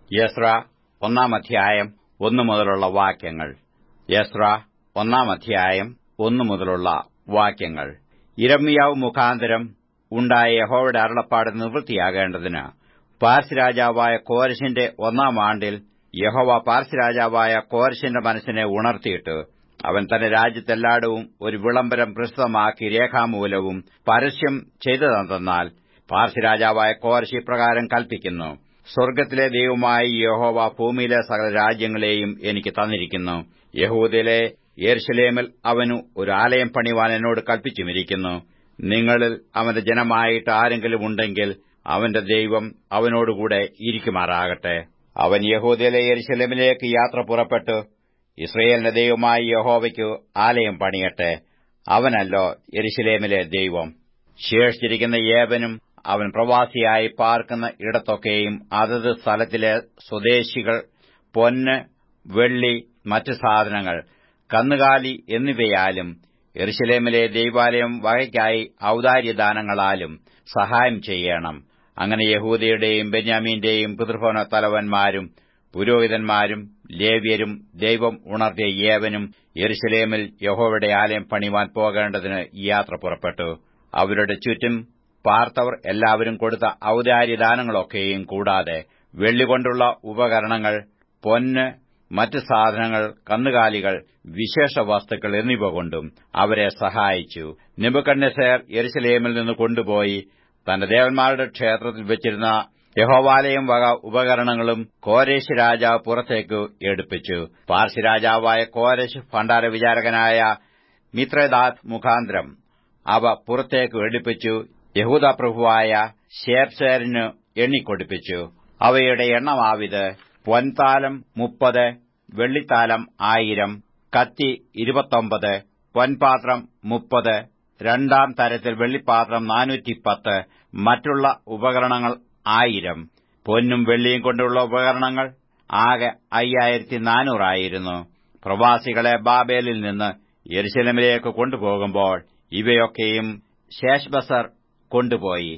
യസ്ര ഒന്നാം അധ്യായം ഒന്നു മുതലുള്ള വാക്യങ്ങൾ യസ്ര ഒന്നാം അധ്യായം ഒന്നു മുതലുള്ള വാക്യങ്ങൾ ഇരമ്യാവ് മുഖാന്തരം ഉണ്ടായ യഹോവയുടെ അരുളപ്പാട് നിവൃത്തിയാകേണ്ടതിന് പാർസ് രാജാവായ കോരശിന്റെ ഒന്നാം ആണ്ടിൽ യഹോവ പാർസ് രാജാവായ കോരശിന്റെ മനസ്സിനെ ഉണർത്തിയിട്ട് അവൻ തന്റെ രാജ്യത്തെല്ലായിടവും ഒരു വിളംബരം പ്രസിദ്ധമാക്കി രേഖാമൂലവും പരസ്യം ചെയ്തതെന്നാൽ പാർസ് രാജാവായ കോരശ് ഇപ്രകാരം കൽപ്പിക്കുന്നു സ്വർഗ്ഗത്തിലെ ദൈവമായ യഹോവ ഭൂമിയിലെ സകല രാജ്യങ്ങളെയും എനിക്ക് തന്നിരിക്കുന്നു യഹൂദിലെ യെർഷലേമിൽ അവനു ഒരു ആലയം പണിവാൻ എന്നോട് കൽപ്പിച്ചുമിരിക്കുന്നു നിങ്ങളിൽ അവന്റെ ജനമായിട്ട് ആരെങ്കിലും ഉണ്ടെങ്കിൽ അവന്റെ ദൈവം അവനോടുകൂടെ ഇരിക്കുമാറാകട്ടെ അവൻ യഹൂദിയിലെ യെരുശലേമിലേക്ക് യാത്ര പുറപ്പെട്ടു ഇസ്രയേലിന്റെ ദൈവമായ യഹോവയ്ക്കു ആലയം പണിയട്ടെ അവനല്ലോ യെരുശലേമിലെ ദൈവം ശേഷിച്ചിരിക്കുന്ന ഏവനും അവൻ പ്രവാസിയായി പാർക്കുന്ന ഇടത്തൊക്കെയും അതത് സ്ഥലത്തിലെ സ്വദേശികൾ പൊന്ന് വെള്ളി മറ്റു സാധനങ്ങൾ കന്നുകാലി എന്നിവയാലും എറുശലേമിലെ ദൈവാലയം വകയ്ക്കായി ഔദാര്യദാനങ്ങളാലും സഹായം ചെയ്യണം അങ്ങനെ യഹൂദയുടെയും ബെന്യാമീന്റെയും പിതൃഭവന തലവന്മാരും പുരോഹിതന്മാരും ലേവ്യരും ദൈവം ഉണർത്തിയ ഏവനും യെരുശലേമിൽ യഹോവയുടെ ആലയം പണിവാൻ പോകേണ്ടതിന് യാത്ര പുറപ്പെട്ടു അവരുടെ ചുറ്റും പാർത്തവർ എല്ലാവരും കൊടുത്ത ഔദാര്യദാനങ്ങളൊക്കെയും കൂടാതെ വെള്ളികൊണ്ടുള്ള ഉപകരണങ്ങൾ പൊന്ന് മറ്റ് സാധനങ്ങൾ കന്നുകാലികൾ വിശേഷ വസ്തുക്കൾ എന്നിവ കൊണ്ടും അവരെ സഹായിച്ചു നിബുക്കണ്ണസേർ യെരുസലേമിൽ നിന്ന് കൊണ്ടുപോയി തന്റെ ദേവന്മാരുടെ ക്ഷേത്രത്തിൽ വെച്ചിരുന്ന യഹോവാലയം വക ഉപകരണങ്ങളും കോരേശ് രാജാവ് പുറത്തേക്ക് എടുപ്പിച്ചു പാർസി രാജാവായ കോരശ് ഭണ്ഡാര വിചാരകനായ മിത്രദാത് മുഖാന്തരം അവ പുറത്തേക്ക് എടുപ്പിച്ചു യഹൂദ പ്രഭുവായ ഷേർഷേറിന് എണ്ണിക്കൊടുപ്പിച്ചു അവയുടെ എണ്ണമാവിത് പൊൻതാലം മുപ്പത് വെള്ളിത്താലം ആയിരം കത്തി ഇരുപത്തൊമ്പത് പൊൻപാത്രം മുപ്പത് രണ്ടാം തരത്തിൽ വെള്ളിപ്പാത്രം നാനൂറ്റിപ്പത്ത് മറ്റുള്ള ഉപകരണങ്ങൾ ആയിരം പൊന്നും വെള്ളിയും കൊണ്ടുള്ള ഉപകരണങ്ങൾ ആകെ അയ്യായിരത്തി നാനൂറായിരുന്നു പ്രവാസികളെ ബാബേലിൽ നിന്ന് യെരുശലമിലേക്ക് കൊണ്ടുപോകുമ്പോൾ ഇവയൊക്കെയും ശേഷ്ബസർ കൊണ്ടുപോയി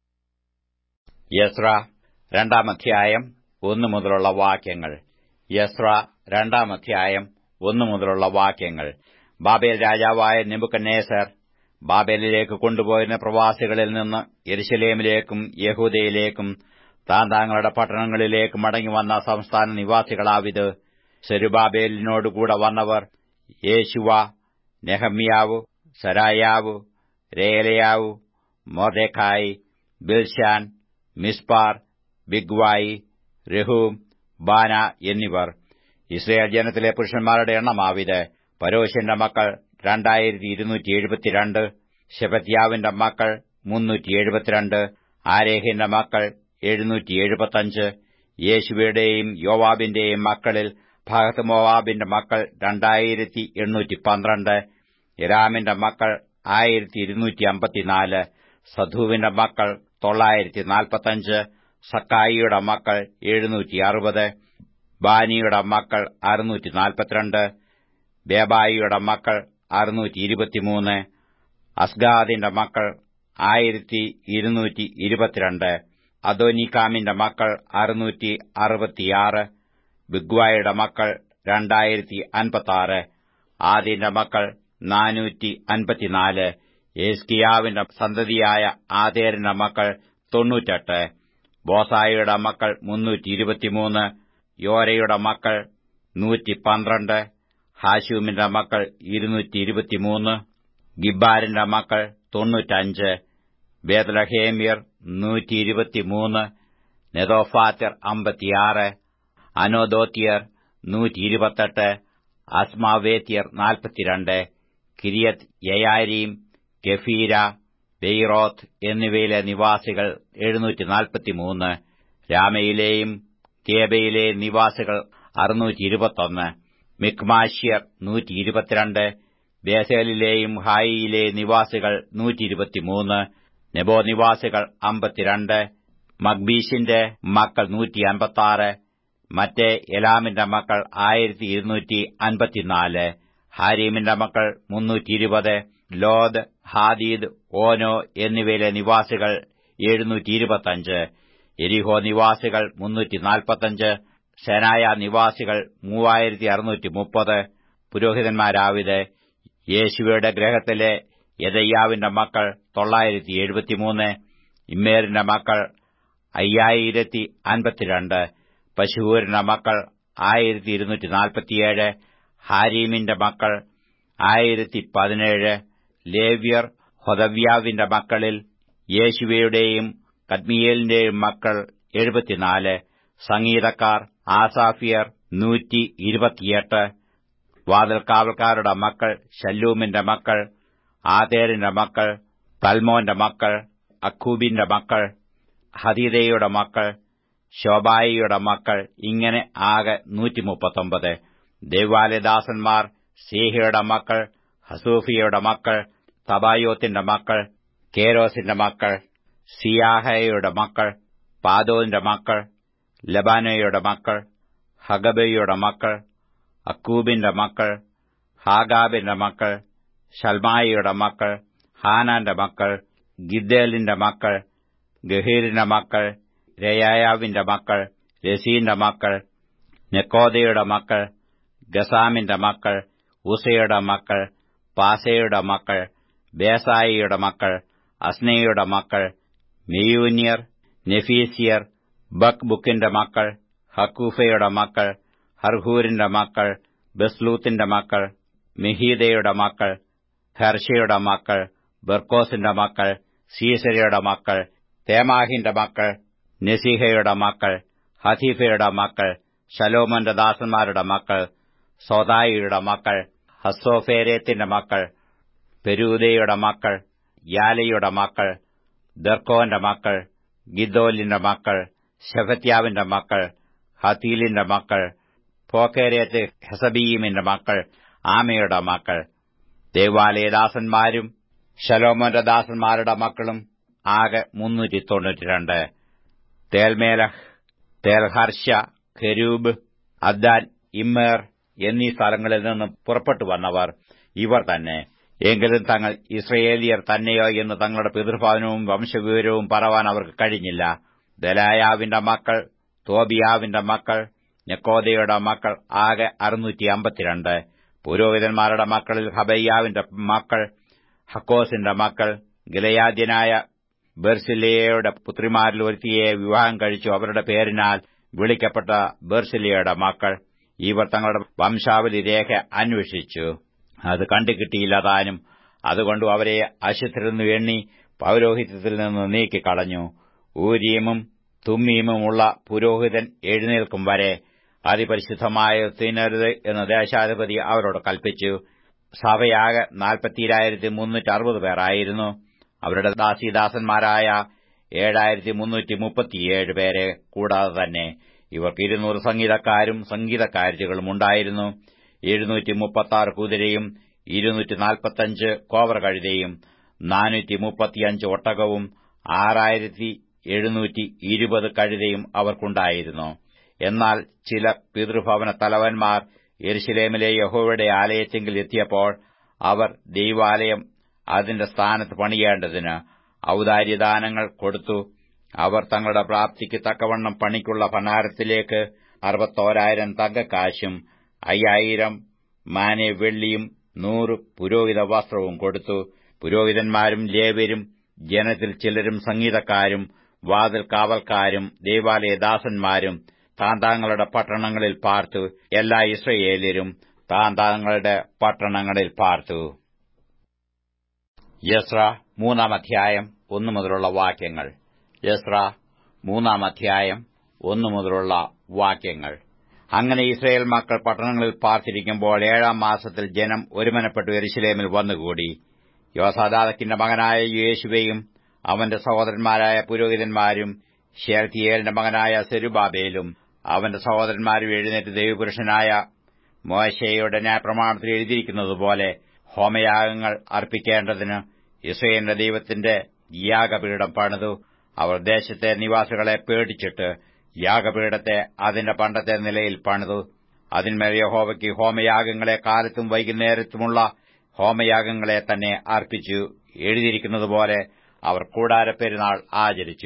യസ്ര രണ്ടാം അധ്യായം ഒന്നു മുതലുള്ള വാക്യങ്ങൾ യസ്ര രണ്ടാം അധ്യായം ഒന്നു മുതലുള്ള വാക്യങ്ങൾ ബാബേൽ രാജാവായ നെബുക്കന്നേസർ ബാബേലിലേക്ക് കൊണ്ടുപോയിരുന്ന പ്രവാസികളിൽ നിന്ന് യെരുശലേമിലേക്കും യഹൂദയിലേക്കും താൻ താങ്കളുടെ പട്ടണങ്ങളിലേക്ക് മടങ്ങിവന്ന സംസ്ഥാന നിവാസികളാവിത് സെരുബാബേലിനോടുകൂടെ വന്നവർ യേശുവ നെഹമ്യാവു സരായാവു രേലയാവു മൊർദെഖായി ബിൽഷാൻ മിസ്പാർ ബിഗ്വായി രഹൂം ബാന എന്നിവർ ഇസ്രയേൽ ജനത്തിലെ പുരുഷന്മാരുടെ എണ്ണമാവിത് പരോശന്റെ മക്കൾ രണ്ടായിരത്തി ഇരുന്നൂറ്റി എഴുപത്തിരണ്ട് ശെപത്യാവിന്റെ മക്കൾ മുന്നൂറ്റി എഴുപത്തിരണ്ട് ആരേഹിന്റെ മക്കൾ എഴുന്നൂറ്റി എഴുപത്തഞ്ച് യേശുവയുടെയും യോവാബിന്റെയും മക്കളിൽ ഭഗത് മോവാബിന്റെ മക്കൾ രണ്ടായിരത്തി എണ്ണൂറ്റി പന്ത്രണ്ട് ഇറാമിന്റെ മക്കൾ ആയിരത്തി ഇരുന്നൂറ്റി അമ്പത്തിനാല് സധുവിന്റെ മക്കൾ തൊള്ളായിരത്തി നാൽപ്പത്തഞ്ച് സക്കായിയുടെ മക്കൾ എഴുന്നൂറ്റി അറുപത് ബാനിയുടെ മക്കൾ അറുന്നൂറ്റി നാൽപ്പത്തിരണ്ട് ബേബായിയുടെ മക്കൾ അറുന്നൂറ്റി ഇരുപത്തിമൂന്ന് അസ്ഗാദിന്റെ മക്കൾ ആയിരത്തി ഇരുന്നൂറ്റി ഇരുപത്തിരണ്ട് അദോനിക്കാമിന്റെ മക്കൾ അറുന്നൂറ്റി അറുപത്തിയാറ് ബിഗ്വായുടെ മക്കൾ രണ്ടായിരത്തി അൻപത്താറ് ആദിന്റെ മക്കൾ നാനൂറ്റി അൻപത്തിനാല് ഏസ്കിയാവിന്റെ സന്തതിയായ ആതേരിന്റെ മക്കൾ തൊണ്ണൂറ്റെട്ട് ബോസായിയുടെ മക്കൾ മുന്നൂറ്റി ഇരുപത്തിമൂന്ന് യോരയുടെ മക്കൾ നൂറ്റി പന്ത്രണ്ട് ഹാശൂമിന്റെ മക്കൾ ഇരുന്നൂറ്റി ഇരുപത്തിമൂന്ന് ഗിബാരിന്റെ മക്കൾ തൊണ്ണൂറ്റഞ്ച് ബേദലഹേമ്യർ നൂറ്റി ഇരുപത്തിമൂന്ന് നെതോഫാത്യർ അമ്പത്തിയാറ് അനോദോത്യർ നൂറ്റി ഇരുപത്തെട്ട് അസ്മാവേത്യർ നാൽപ്പത്തിരണ്ട് കിരിയത് യയാരീം കെഫീര ബെയ്റോത്ത് എന്നിവയിലെ നിവാസികൾ എഴുന്നൂറ്റി നാൽപ്പത്തിമൂന്ന് രാമയിലെയും കേബയിലെ നിവാസികൾ അറുന്നൂറ്റി ഇരുപത്തൊന്ന് മിക്മാഷ്യർ നൂറ്റി ഇരുപത്തിരണ്ട് ബേസേലിലെയും ഹായിയിലെ നിവാസികൾ നൂറ്റി ഇരുപത്തിമൂന്ന് നെബോ നിവാസികൾ അമ്പത്തിരണ്ട് മഗ്ബീഷിന്റെ മക്കൾ നൂറ്റി അൻപത്താറ് മറ്റേ എലാമിന്റെ മക്കൾ ആയിരത്തി ഇരുന്നൂറ്റി അൻപത്തിനാല് ഹാരീമിന്റെ മക്കൾ മുന്നൂറ്റി ഇരുപത് ലോദ് ഹാദീദ് ഓനോ എന്നിവയിലെ നിവാസികൾ എഴുന്നൂറ്റി ഇരുപത്തഞ്ച് എരിഹോ നിവാസികൾ മുന്നൂറ്റി നാൽപ്പത്തഞ്ച് ശനായ നിവാസികൾ മൂവായിരത്തി അറുന്നൂറ്റി മുപ്പത് പുരോഹിതന്മാരാവിത് യേശുവയുടെ ഗ്രഹത്തിലെ യദയ്യാവിന്റെ മക്കൾ തൊള്ളായിരത്തി എഴുപത്തിമൂന്ന് ഇമ്മേറിന്റെ മക്കൾ അയ്യായിരത്തി അൻപത്തിരണ്ട് പശുവൂരിന്റെ മക്കൾ ആയിരത്തി ഇരുന്നൂറ്റി നാൽപ്പത്തിയേഴ് ഹാരീമിന്റെ മക്കൾ ആയിരത്തി പതിനേഴ് ലേവ്യർ ഹൊദവ്യാവിന്റെ മക്കളിൽ യേശുവയുടെയും കദ്മിയേലിന്റെയും മക്കൾ എഴുപത്തിനാല് സംഗീതക്കാർ ആസാഫിയർ നൂറ്റി ഇരുപത്തിയെട്ട് വാതിൽക്കാവൽക്കാരുടെ മക്കൾ ശല്ലൂമിന്റെ മക്കൾ ആതേരിന്റെ മക്കൾ തൽമോന്റെ മക്കൾ അക്കൂബിന്റെ മക്കൾ ഹദീദയുടെ മക്കൾ ശോഭായിയുടെ മക്കൾ ഇങ്ങനെ ആകെ നൂറ്റിമുപ്പത്തൊമ്പത് ദൈവാലയദാസന്മാർ സീഹയുടെ മക്കൾ ഹസൂഫിയുടെ മക്കൾ തബായോത്തിന്റെ മക്കൾ കേരോസിന്റെ മക്കൾ സിയാഹയുടെ മക്കൾ പാദോന്റെ മക്കൾ ലബാനോയുടെ മക്കൾ ഹഗബയുടെ മക്കൾ അക്കൂബിന്റെ മക്കൾ ഹാഗാബിന്റെ മക്കൾ ഷൽമായിയുടെ മക്കൾ ഹാനാന്റെ മക്കൾ ഗിദ്ദേലിന്റെ മക്കൾ ഗഹീറിന്റെ മക്കൾ രയായാവിന്റെ മക്കൾ രസീന്റെ മക്കൾ നെക്കോദയുടെ മക്കൾ ഗസാമിന്റെ മക്കൾ ഉസയുടെ മക്കൾ പാസയുടെ മക്കൾ ബേസായിയുടെ മക്കൾ അസ്നയുടെ മക്കൾ മെയൂന്യർ നെഫീസിയർ ബക് ബുക്കിന്റെ മക്കൾ ഹക്കൂഫയുടെ മക്കൾ ഹർഹൂരിന്റെ മക്കൾ ബസ്ലൂത്തിന്റെ മക്കൾ മെഹീദയുടെ മക്കൾ ഹർഷയുടെ മക്കൾ ബർക്കോസിന്റെ മക്കൾ സീസരയുടെ മക്കൾ തേമാഹിന്റെ മക്കൾ നെസീഹയുടെ മക്കൾ ഹസീഫയുടെ മക്കൾ ശലോമന്റെ ദാസന്മാരുടെ മക്കൾ സോദായിയുടെ മക്കൾ ഹസോഫേരേത്തിന്റെ മക്കൾ പെരൂദയുടെ മക്കൾ യാലയുടെ മക്കൾ ദർക്കോന്റെ മക്കൾ ഗിദോലിന്റെ മക്കൾ ഷെഫത്യാവിന്റെ മക്കൾ ഹത്തീലിന്റെ മക്കൾ പോക്കേരേത്ത് ഹെസബീമിന്റെ മക്കൾ ആമയുടെ മക്കൾ ദേവാലയദാസന്മാരും ശലോമോന്റെ ദാസന്മാരുടെ മക്കളും ആകെ മുന്നൂറ്റി തൊണ്ണൂറ്റിരണ്ട് തേൽമേലഹ് തേൽഹർഷ ഖരൂബ് അദ്ദാൻ ഇമ്മേർ എന്നീ സ്ഥലങ്ങളിൽ നിന്ന് പുറപ്പെട്ടു വന്നവർ ഇവർ തന്നെ എങ്കിലും തങ്ങൾ ഇസ്രയേലിയർ തന്നെയോ എന്ന് തങ്ങളുടെ പിതൃഭവനവും വംശവിവരവും പറവാൻ അവർക്ക് കഴിഞ്ഞില്ല ദലായാവിന്റെ മക്കൾ തോബിയാവിന്റെ മക്കൾ നെക്കോദയുടെ മക്കൾ ആകെ അറുന്നൂറ്റി അമ്പത്തിരണ്ട് പുരോഹിതന്മാരുടെ മക്കളിൽ ഹബയ്യാവിന്റെ മക്കൾ ഹക്കോസിന്റെ മക്കൾ ഗിലയാദ്യനായ ബെർസിലിയയുടെ പുത്രിമാരിൽ ഒരുത്തിയെ വിവാഹം കഴിച്ചു അവരുടെ പേരിനാൽ വിളിക്കപ്പെട്ട ബെർസിലിയയുടെ മക്കൾ ഇവർ തങ്ങളുടെ വംശാവലി രേഖ അന്വേഷിച്ചു അത് കണ്ടുകിട്ടിയില്ല താനും അതുകൊണ്ട് അവരെ അശുദ്ധരെന്നു എണ്ണി പൌരോഹിത്യത്തിൽ നിന്ന് നീക്കിക്കളഞ്ഞു ഊരീമും തുമ്മീമുമുള്ള പുരോഹിതൻ എഴുന്നേൽക്കും വരെ അതിപരിശുദ്ധമായ തിന്നരുത് എന്ന് ദേശാധിപതി അവരോട് കൽപ്പിച്ചു സഭയാകെ നാൽപ്പത്തിരായിരത്തി മുന്നൂറ്റി അറുപത് പേരായിരുന്നു അവരുടെ ദാസീദാസന്മാരായ ഏഴായിരത്തി മുന്നൂറ്റി മുപ്പത്തിയേഴ് പേരെ കൂടാതെ തന്നെ ഇവർക്ക് ഇരുന്നൂറ് സംഗീതക്കാരും സംഗീതക്കാരികളും ഉണ്ടായിരുന്നു എഴുന്നൂറ്റി മുപ്പത്തി കുതിരയും ഇരുന്നൂറ്റി നാൽപ്പത്തഞ്ച് കോവർ കഴുതയും നാനൂറ്റി മുപ്പത്തിയഞ്ച് ഒട്ടകവും ആറായിരത്തി എഴുന്നൂറ്റി ഇരുപത് കഴുതയും അവർക്കുണ്ടായിരുന്നു എന്നാൽ ചില പിതൃഭവന തലവന്മാർ എരുശലേമിലെ യഹോവയുടെ ആലയത്തെങ്കിൽ എത്തിയപ്പോൾ അവർ ദൈവാലയം അതിന്റെ സ്ഥാനത്ത് പണിയേണ്ടതിന് ഔദാര്യദാനങ്ങൾ കൊടുത്തു അവർ തങ്ങളുടെ പ്രാപ്തിക്ക് തക്കവണ്ണം പണിക്കുള്ള ഭണ്ഡാരത്തിലേക്ക് അറുപത്തോരായിരം തങ്കക്കാശും അയ്യായിരം മാനെ വെള്ളിയും നൂറ് പുരോഹിത വസ്ത്രവും കൊടുത്തു പുരോഹിതന്മാരും ലേവരും ജനത്തിൽ ചിലരും സംഗീതക്കാരും വാതിൽ കാവൽക്കാരും ദേവാലയദാസന്മാരും താന്താങ്ങളുടെ പട്ടണങ്ങളിൽ പാർത്തു എല്ലാ ഇസ്രയേലിയരും താന്താങ്ങളുടെ പട്ടണങ്ങളിൽ പാർത്തു യസ്ര മൂന്നാം അധ്യായം ഒന്നു മുതലുള്ള വാക്യങ്ങൾ യസ്ര മൂന്നാം അധ്യായം ഒന്നു മുതലുള്ള വാക്യങ്ങൾ അങ്ങനെ ഇസ്രയേൽ മക്കൾ പട്ടണങ്ങളിൽ പാർത്തിരിക്കുമ്പോൾ ഏഴാം മാസത്തിൽ ജനം ഒരുമനപ്പെട്ടു എരിശിലേമിൽ വന്നുകൂടി യോസാദാദക്കിന്റെ മകനായ യേശുവയും അവന്റെ സഹോദരന്മാരായ പുരോഹിതന്മാരും ഷേർത്തിയേലിന്റെ മകനായ സെരുബാബേലും അവന്റെ സഹോദരന്മാരും എഴുന്നേറ്റ് ദൈവപുരുഷനായ മോശയുടെ ന്യായപ്രമാണത്തിൽ എഴുതിയിരിക്കുന്നതുപോലെ ഹോമയാഗങ്ങൾ അർപ്പിക്കേണ്ടതിന് ഇസ്രയേലിന്റെ ദൈവത്തിന്റെ യാഗപീഠം പണിതു അവർ ദേശത്തെ നിവാസികളെ പേടിച്ചിട്ട് യാഗപീഠത്തെ അതിന്റെ പണ്ടത്തെ നിലയിൽ പണിതു അതിന്മേൽ യഹോവയ്ക്ക് ഹോമയാഗങ്ങളെ കാലത്തും വൈകുന്നേരത്തുമുള്ള ഹോമയാഗങ്ങളെ തന്നെ അർപ്പിച്ചു എഴുതിയിരിക്കുന്നതുപോലെ അവർ കൂടാരപ്പെരുന്നാൾ ആചരിച്ചു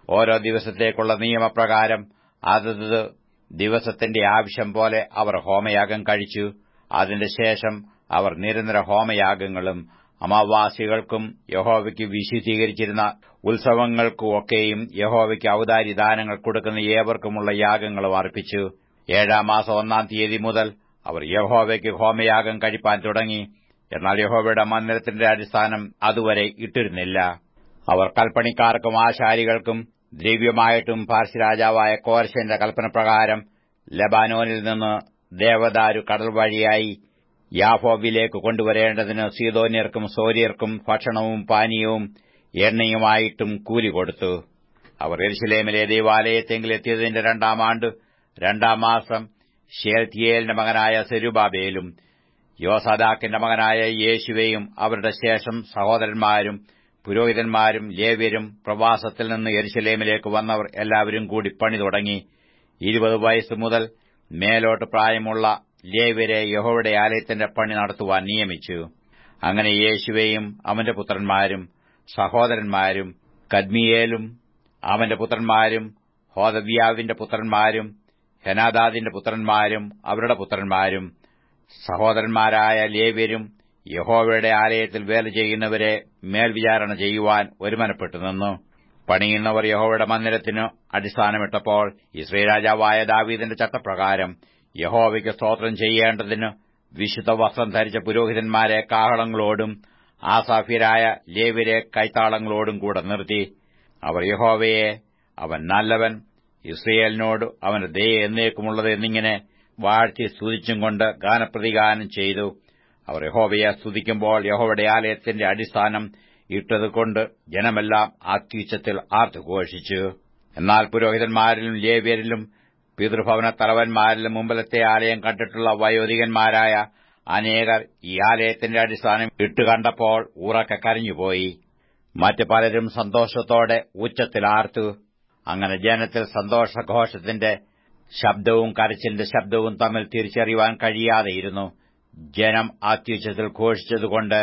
ഓരോ ദിവസത്തേക്കുള്ള നിയമപ്രകാരം അതത് ദിവസത്തിന്റെ ആവശ്യം പോലെ അവർ ഹോമയാഗം കഴിച്ചു അതിന്റെ ശേഷം അവർ നിരന്തര ഹോമയാഗങ്ങളും അമാവാസികൾക്കും യഹോവയ്ക്ക് വിശുദ്ധീകരിച്ചിരുന്ന ഉത്സവങ്ങൾക്കുമൊക്കെയും യഹോവയ്ക്ക് ഔദാരി ദാനങ്ങൾ കൊടുക്കുന്ന ഏവർക്കുമുള്ള യാഗങ്ങളും അർപ്പിച്ചു ഏഴാം മാസം ഒന്നാം തീയതി മുതൽ അവർ യഹോവയ്ക്ക് ഹോമയാഗം കഴിപ്പാൻ തുടങ്ങി എന്നാൽ യഹോവയുടെ മന്ദിരത്തിന്റെ അടിസ്ഥാനം അതുവരെ ഇട്ടിരുന്നില്ല അവർ കൽപ്പണിക്കാർക്കും ആശാരികൾക്കും ദ്രവ്യമായിട്ടും പാർശ്വരാജാവായ കോർശന്റെ കൽപ്പനപ്രകാരം ലബാനോനിൽ നിന്ന് ദേവദാരു കടൽ വഴിയായി യാഫോബിലേക്ക് കൊണ്ടുവരേണ്ടതിന് സീതോന്യർക്കും സോര്യർക്കും ഭക്ഷണവും പാനീയവും എണ്ണയുമായിട്ടും കൂലി കൊടുത്തു അവർ എരുശലേമിലെ ദൈവാലയത്തെങ്കിൽ എത്തിയതിന്റെ രണ്ടാം ആണ്ട് രണ്ടാം മാസം ഷേൽത്തിയേലിന്റെ മകനായ സെരുബാബേലും യോസദാക്കിന്റെ മകനായ യേശുവയും അവരുടെ ശേഷം സഹോദരന്മാരും പുരോഹിതന്മാരും ലേവ്യരും പ്രവാസത്തിൽ നിന്ന് എരുശലേമിലേക്ക് വന്നവർ എല്ലാവരും കൂടി പണി തുടങ്ങി ഇരുപത് വയസ്സ് മുതൽ മേലോട്ട് പ്രായമുള്ള ലേവ്യരെ യഹോവയുടെ ആലയത്തിന്റെ പണി നടത്തുവാൻ നിയമിച്ചു അങ്ങനെ യേശുവയും അവന്റെ പുത്രന്മാരും സഹോദരന്മാരും കദ്മിയേലും അവന്റെ പുത്രന്മാരും ഹോദവ്യാവിന്റെ പുത്രന്മാരും ഹെനാദാദിന്റെ പുത്രന്മാരും അവരുടെ പുത്രന്മാരും സഹോദരന്മാരായ ലേവ്യരും യഹോവയുടെ ആലയത്തിൽ വേല ചെയ്യുന്നവരെ മേൽവിചാരണ ചെയ്യുവാൻ ഒരുമനപ്പെട്ടു നിന്നു പണിയുന്നവർ യഹോവയുടെ മന്ദിരത്തിന് അടിസ്ഥാനമിട്ടപ്പോൾ ഇസ്രേ രാജാവായ ദാവീദിന്റെ ചട്ടപ്രകാരം യഹോവയ്ക്ക് സ്തോത്രം ചെയ്യേണ്ടതിന് വിശുദ്ധ വസ്ത്രം ധരിച്ച പുരോഹിതന്മാരെ കാഹളങ്ങളോടും ആസാഫ്യരായ ലേവ്യരെ കൈത്താളങ്ങളോടും കൂടെ നിർത്തി അവർ യഹോവയെ അവൻ നല്ലവൻ ഇസ്രയേലിനോട് അവന്റെ ദയ എന്നേക്കുമുള്ളത് എന്നിങ്ങനെ വാഴ്ത്തി സ്തുതിച്ചും കൊണ്ട് ഗാനപ്രതിഗാനം ചെയ്തു അവർ യഹോവയെ സ്തുതിക്കുമ്പോൾ യഹോവയുടെ ആലയത്തിന്റെ അടിസ്ഥാനം ഇട്ടതുകൊണ്ട് ജനമെല്ലാം അത്യുച്ചത്തിൽ ആർത്തുഘോഷിച്ചു എന്നാൽ പുരോഹിതന്മാരിലും ലേവ്യരിലും പിതൃഭവന തലവന്മാരിലും മുമ്പിലത്തെ ആലയം കണ്ടിട്ടുള്ള വയോധികന്മാരായ അനേകർ ഈ ആലയത്തിന്റെ അടിസ്ഥാനം ഇട്ടുകണ്ടപ്പോൾ ഉറക്കെ കരഞ്ഞുപോയി മറ്റു പലരും സന്തോഷത്തോടെ ഉച്ചത്തിൽ ആർത്തു അങ്ങനെ ജനത്തിൽ സന്തോഷഘോഷത്തിന്റെ ശബ്ദവും കരച്ചിലിന്റെ ശബ്ദവും തമ്മിൽ തിരിച്ചറിയുവാൻ കഴിയാതെയിരുന്നു ജനം അത്യുച്ചത്തിൽ ഘോഷിച്ചതുകൊണ്ട്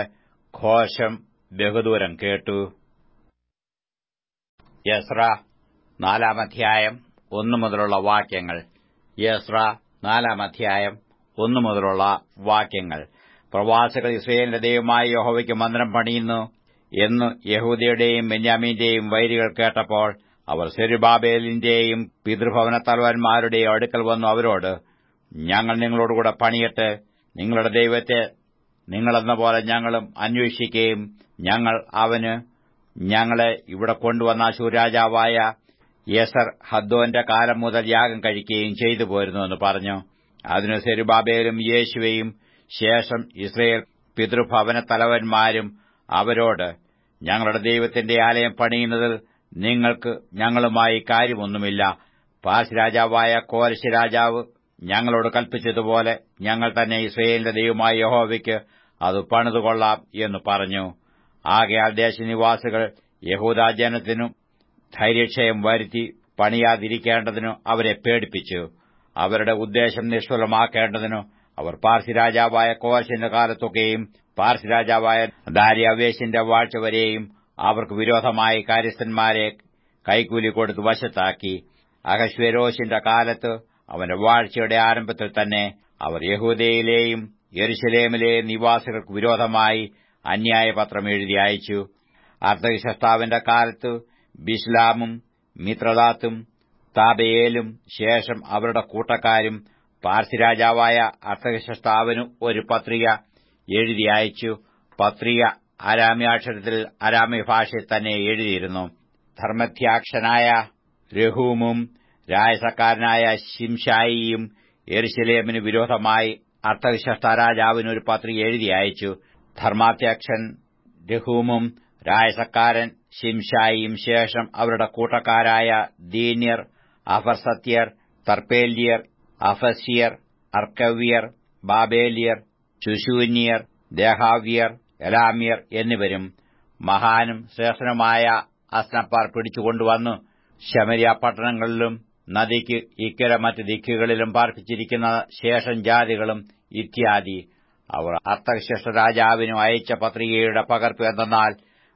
ഘോഷം ബഹുദൂരം കേട്ടു യസ്ര നാലാം അധ്യായം ഒന്നു മുതലുള്ള വാക്യങ്ങൾ യസ്ര നാലാം അധ്യായം ഒന്നു മുതലുള്ള വാക്യങ്ങൾ പ്രവാസികൾ ഇസ്രയേലിന്റെ ദൈവമായ യഹോവയ്ക്ക് മന്ദിരം പണിയുന്നു എന്ന് യഹൂദയുടെയും ബെന്യാമീന്റെയും വൈരികൾ കേട്ടപ്പോൾ അവർ സെരുബാബേലിന്റെയും പിതൃഭവന തലവന്മാരുടെയും അടുക്കൽ വന്നു അവരോട് ഞങ്ങൾ നിങ്ങളോടുകൂടെ പണിയട്ട് നിങ്ങളുടെ ദൈവത്തെ നിങ്ങളെന്ന പോലെ ഞങ്ങളും അന്വേഷിക്കുകയും ഞങ്ങൾ അവന് ഞങ്ങളെ ഇവിടെ കൊണ്ടുവന്ന അശൂരാജാവായ യസർ ഹദ്ദോന്റെ കാലം മുതൽ യാഗം കഴിക്കുകയും ചെയ്തു പോരുന്നുവെന്ന് പറഞ്ഞു അതിനു സെരുബാബേലും യേശുവയും ശേഷം ഇസ്രയേൽ പിതൃഭവന തലവന്മാരും അവരോട് ഞങ്ങളുടെ ദൈവത്തിന്റെ ആലയം പണിയുന്നതിൽ നിങ്ങൾക്ക് ഞങ്ങളുമായി കാര്യമൊന്നുമില്ല പാസ് രാജാവായ കോരശ് രാജാവ് ഞങ്ങളോട് കൽപ്പിച്ചതുപോലെ ഞങ്ങൾ തന്നെ ഇസ്രയേലിന്റെ ദൈവമായ യഹോവയ്ക്ക് അത് പണിതുകൊള്ളാം എന്ന് പറഞ്ഞു ആകയാൽ ദേശനിവാസികൾ യഹൂദാജനത്തിനു ധൈര്യക്ഷയം വരുത്തി പണിയാതിരിക്കേണ്ടതിനു അവരെ പേടിപ്പിച്ചു അവരുടെ ഉദ്ദേശം നിഷ്ഫലമാക്കേണ്ടതിനു അവർ പാർസി രാജാവായ കോശിന്റെ കാലത്തൊക്കെയും പാർസി രാജാവായ ദാര്യാവേശിന്റെ വാഴ്ച വരെയും അവർക്ക് വിരോധമായി കാര്യസ്ഥന്മാരെ കൈക്കൂലി കൊടുത്ത് വശത്താക്കി അഹശ്വരോശിന്റെ കാലത്ത് അവന്റെ വാഴ്ചയുടെ ആരംഭത്തിൽ തന്നെ അവർ യഹൂദയിലെയും യെരുശലേമിലെയും നിവാസികൾക്ക് വിരോധമായി അന്യായപത്രം എഴുതി അയച്ചു അർദ്ധവിശസ്താവിന്റെ കാലത്ത് ബിസ്ലാമും മിത്രദാത്തും താബയേലും ശേഷം അവരുടെ കൂട്ടക്കാരും പാർസിരാജാവായ അർത്ഥവിശസ്താവിന് ഒരു പത്രിക എഴുതി അയച്ചു പത്രിക അരാമ്യാക്ഷരത്തിൽ അരാമ്യ ഭാഷയിൽ തന്നെ എഴുതിയിരുന്നു ധർമ്മധ്യാക്ഷനായ രഹൂമും രായസക്കാരനായ ശിംഷായിയും എരുശലേമിന് വിരോധമായി അർത്ഥവിശസ്ത രാജാവിന് ഒരു പത്രിക എഴുതി അയച്ചു ധർമാധ്യക്ഷൻ രഹൂമും രായസക്കാരൻ ശിംഷായിയും ശേഷം അവരുടെ കൂട്ടക്കാരായ ദീന്യർ അഫർസത്യർ തർപ്പേല്യർ അഫസ്യർ അർക്കവ്യർ ബാബേലിയർ ശുശൂന്യർ ദേഹാവ്യർ എലാമ്യർ എന്നിവരും മഹാനും ശ്രേഷ്ഠനുമായ അസ്നപ്പാർ പിടിച്ചുകൊണ്ടുവന്നു ശമരിയ പട്ടണങ്ങളിലും നദിക്ക് ഇക്കര മറ്റ് ദിക്കുകളിലും പാർപ്പിച്ചിരിക്കുന്ന ശേഷം ജാതികളും ഇത്യാദി അവർ അർത്ഥശേഷ രാജാവിനും അയച്ച പത്രികയുടെ പകർപ്പ് എന്തെന്നാൽ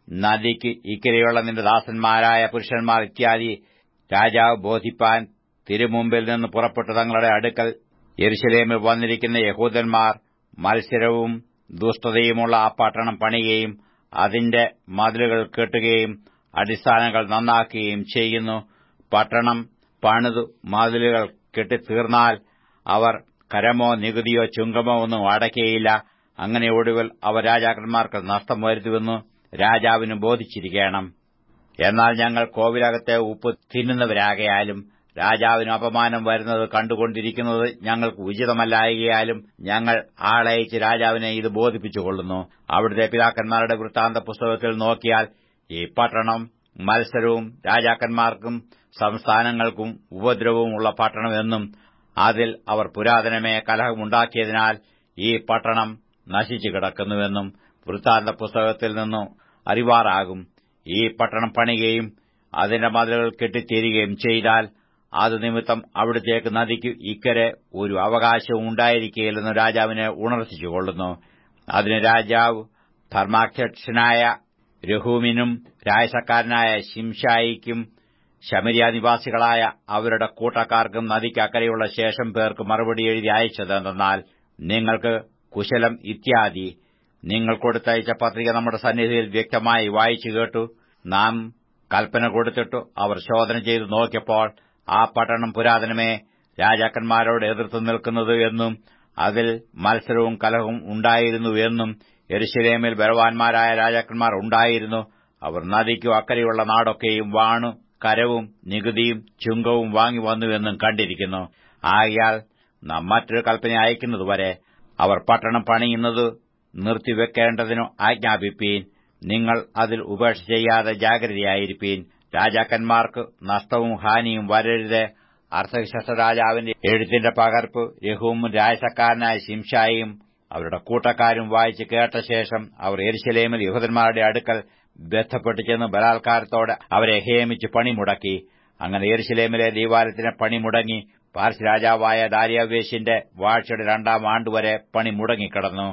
നദിക്ക് ഇക്കരെയുള്ള നിന്റെ ദാസന്മാരായ പുരുഷന്മാർ ഇത്യാദി രാജാവ് ബോധിപ്പാൻ തിരുമുമ്പിൽ നിന്ന് പുറപ്പെട്ടു തങ്ങളുടെ അടുക്കൽ യെരുശലേമിൽ വന്നിരിക്കുന്ന യഹൂദന്മാർ മത്സരവും ദുഷ്ടതയുമുള്ള ആ പട്ടണം പണിയുകയും അതിന്റെ മതിലുകൾ കെട്ടുകയും അടിസ്ഥാനങ്ങൾ നന്നാക്കുകയും ചെയ്യുന്നു പട്ടണം പണിതു മതിലുകൾ കെട്ടിത്തീർന്നാൽ അവർ കരമോ നികുതിയോ ചുങ്കമോ ഒന്നും അടയ്ക്കുകയില്ല അങ്ങനെ ഒടുവിൽ അവർ രാജാക്കന്മാർക്ക് നഷ്ടം വരുത്തുമെന്ന് രാജാവിന് ബോധിച്ചിരിക്കണം എന്നാൽ ഞങ്ങൾ കോവിലകത്തെ ഉപ്പ് തിന്നുന്നവരാകയാലും രാജാവിന് അപമാനം വരുന്നത് കണ്ടുകൊണ്ടിരിക്കുന്നത് ഞങ്ങൾക്ക് ഉചിതമല്ലായകയാലും ഞങ്ങൾ ആളയച്ച് രാജാവിനെ ഇത് ബോധിപ്പിച്ചുകൊള്ളുന്നു അവിടുത്തെ പിതാക്കന്മാരുടെ വൃത്താന്ത പുസ്തകത്തിൽ നോക്കിയാൽ ഈ പട്ടണം മത്സരവും രാജാക്കന്മാർക്കും സംസ്ഥാനങ്ങൾക്കും ഉപദ്രവവുമുള്ള പട്ടണമെന്നും അതിൽ അവർ പുരാതനമേ കലഹമുണ്ടാക്കിയതിനാൽ ഈ പട്ടണം നശിച്ചു കിടക്കുന്നുവെന്നും വൃത്താന്ത പുസ്തകത്തിൽ നിന്നും അറിവാറാകും ഈ പട്ടണം പണിയുകയും അതിന്റെ മതിലുകൾ കെട്ടിത്തീരുകയും ചെയ്താൽ അത് നിമിത്തം അവിടത്തേക്ക് നദിക്ക് ഇക്കരെ ഒരു അവകാശവും ഉണ്ടായിരിക്കുകയില്ലെന്ന് രാജാവിനെ ഉണർത്തിച്ചുകൊള്ളുന്നു അതിന് രാജാവ് ധർമാധ്യക്ഷനായ രഹൂമിനും രായസക്കാരനായ ശിംഷായിക്കും ശമരിയ നിവാസികളായ അവരുടെ കൂട്ടക്കാർക്കും നദിക്ക് അക്കരെയുള്ള ശേഷം പേർക്ക് മറുപടി എഴുതി അയച്ചതെന്നാൽ നിങ്ങൾക്ക് കുശലം ഇത്യാദി നിങ്ങൾ കൊടുത്തയച്ച പത്രിക നമ്മുടെ സന്നിധിയിൽ വ്യക്തമായി വായിച്ചു കേട്ടു നാം കൽപ്പന കൊടുത്തിട്ടു അവർ ശോധന ചെയ്തു നോക്കിയപ്പോൾ ആ പട്ടണം പുരാതനമേ രാജാക്കന്മാരോട് എതിർത്ത് നിൽക്കുന്നത് എന്നും അതിൽ മത്സരവും കലഹവും ഉണ്ടായിരുന്നു എന്നും എരുശലേമിൽ ബലവാന്മാരായ രാജാക്കന്മാർ ഉണ്ടായിരുന്നു അവർ നദിക്കു അക്കരെയുള്ള നാടൊക്കെയും വാണു കരവും നികുതിയും ചുങ്കവും വാങ്ങി വന്നുവെന്നും കണ്ടിരിക്കുന്നു ആകയാൽ നാം മറ്റൊരു കൽപ്പന അയക്കുന്നതുവരെ അവർ പട്ടണം പണിയുന്നത് നിർത്തിവെക്കേണ്ടതിനു ആജ്ഞാപിപ്പീൻ നിങ്ങൾ അതിൽ ഉപേക്ഷ ചെയ്യാതെ ജാഗ്രതയായിരിപ്പീൻ രാജാക്കന്മാർക്ക് നഷ്ടവും ഹാനിയും വരരുത് അർത്ഥവിശേഷ രാജാവിന്റെ എഴുത്തിന്റെ പകർപ്പ് രഘുവും രാജസക്കാരനായ ശിംഷായും അവരുടെ കൂട്ടക്കാരും വായിച്ചു കേട്ട ശേഷം അവർ എരിശലേമിൽ യഹൂദന്മാരുടെ അടുക്കൽ ബന്ധപ്പെട്ടു ചെന്ന് ബലാത്കാരത്തോടെ അവരെ ഹേമിച്ച് പണിമുടക്കി അങ്ങനെ എരിശലേമിലെ ദീവാലയത്തിന് പണിമുടങ്ങി പാർസ് രാജാവായ ദാരിയാവേശിന്റെ വാഴ്ചയുടെ രണ്ടാം ആണ്ടുവരെ പണി മുടങ്ങിക്കിടന്നു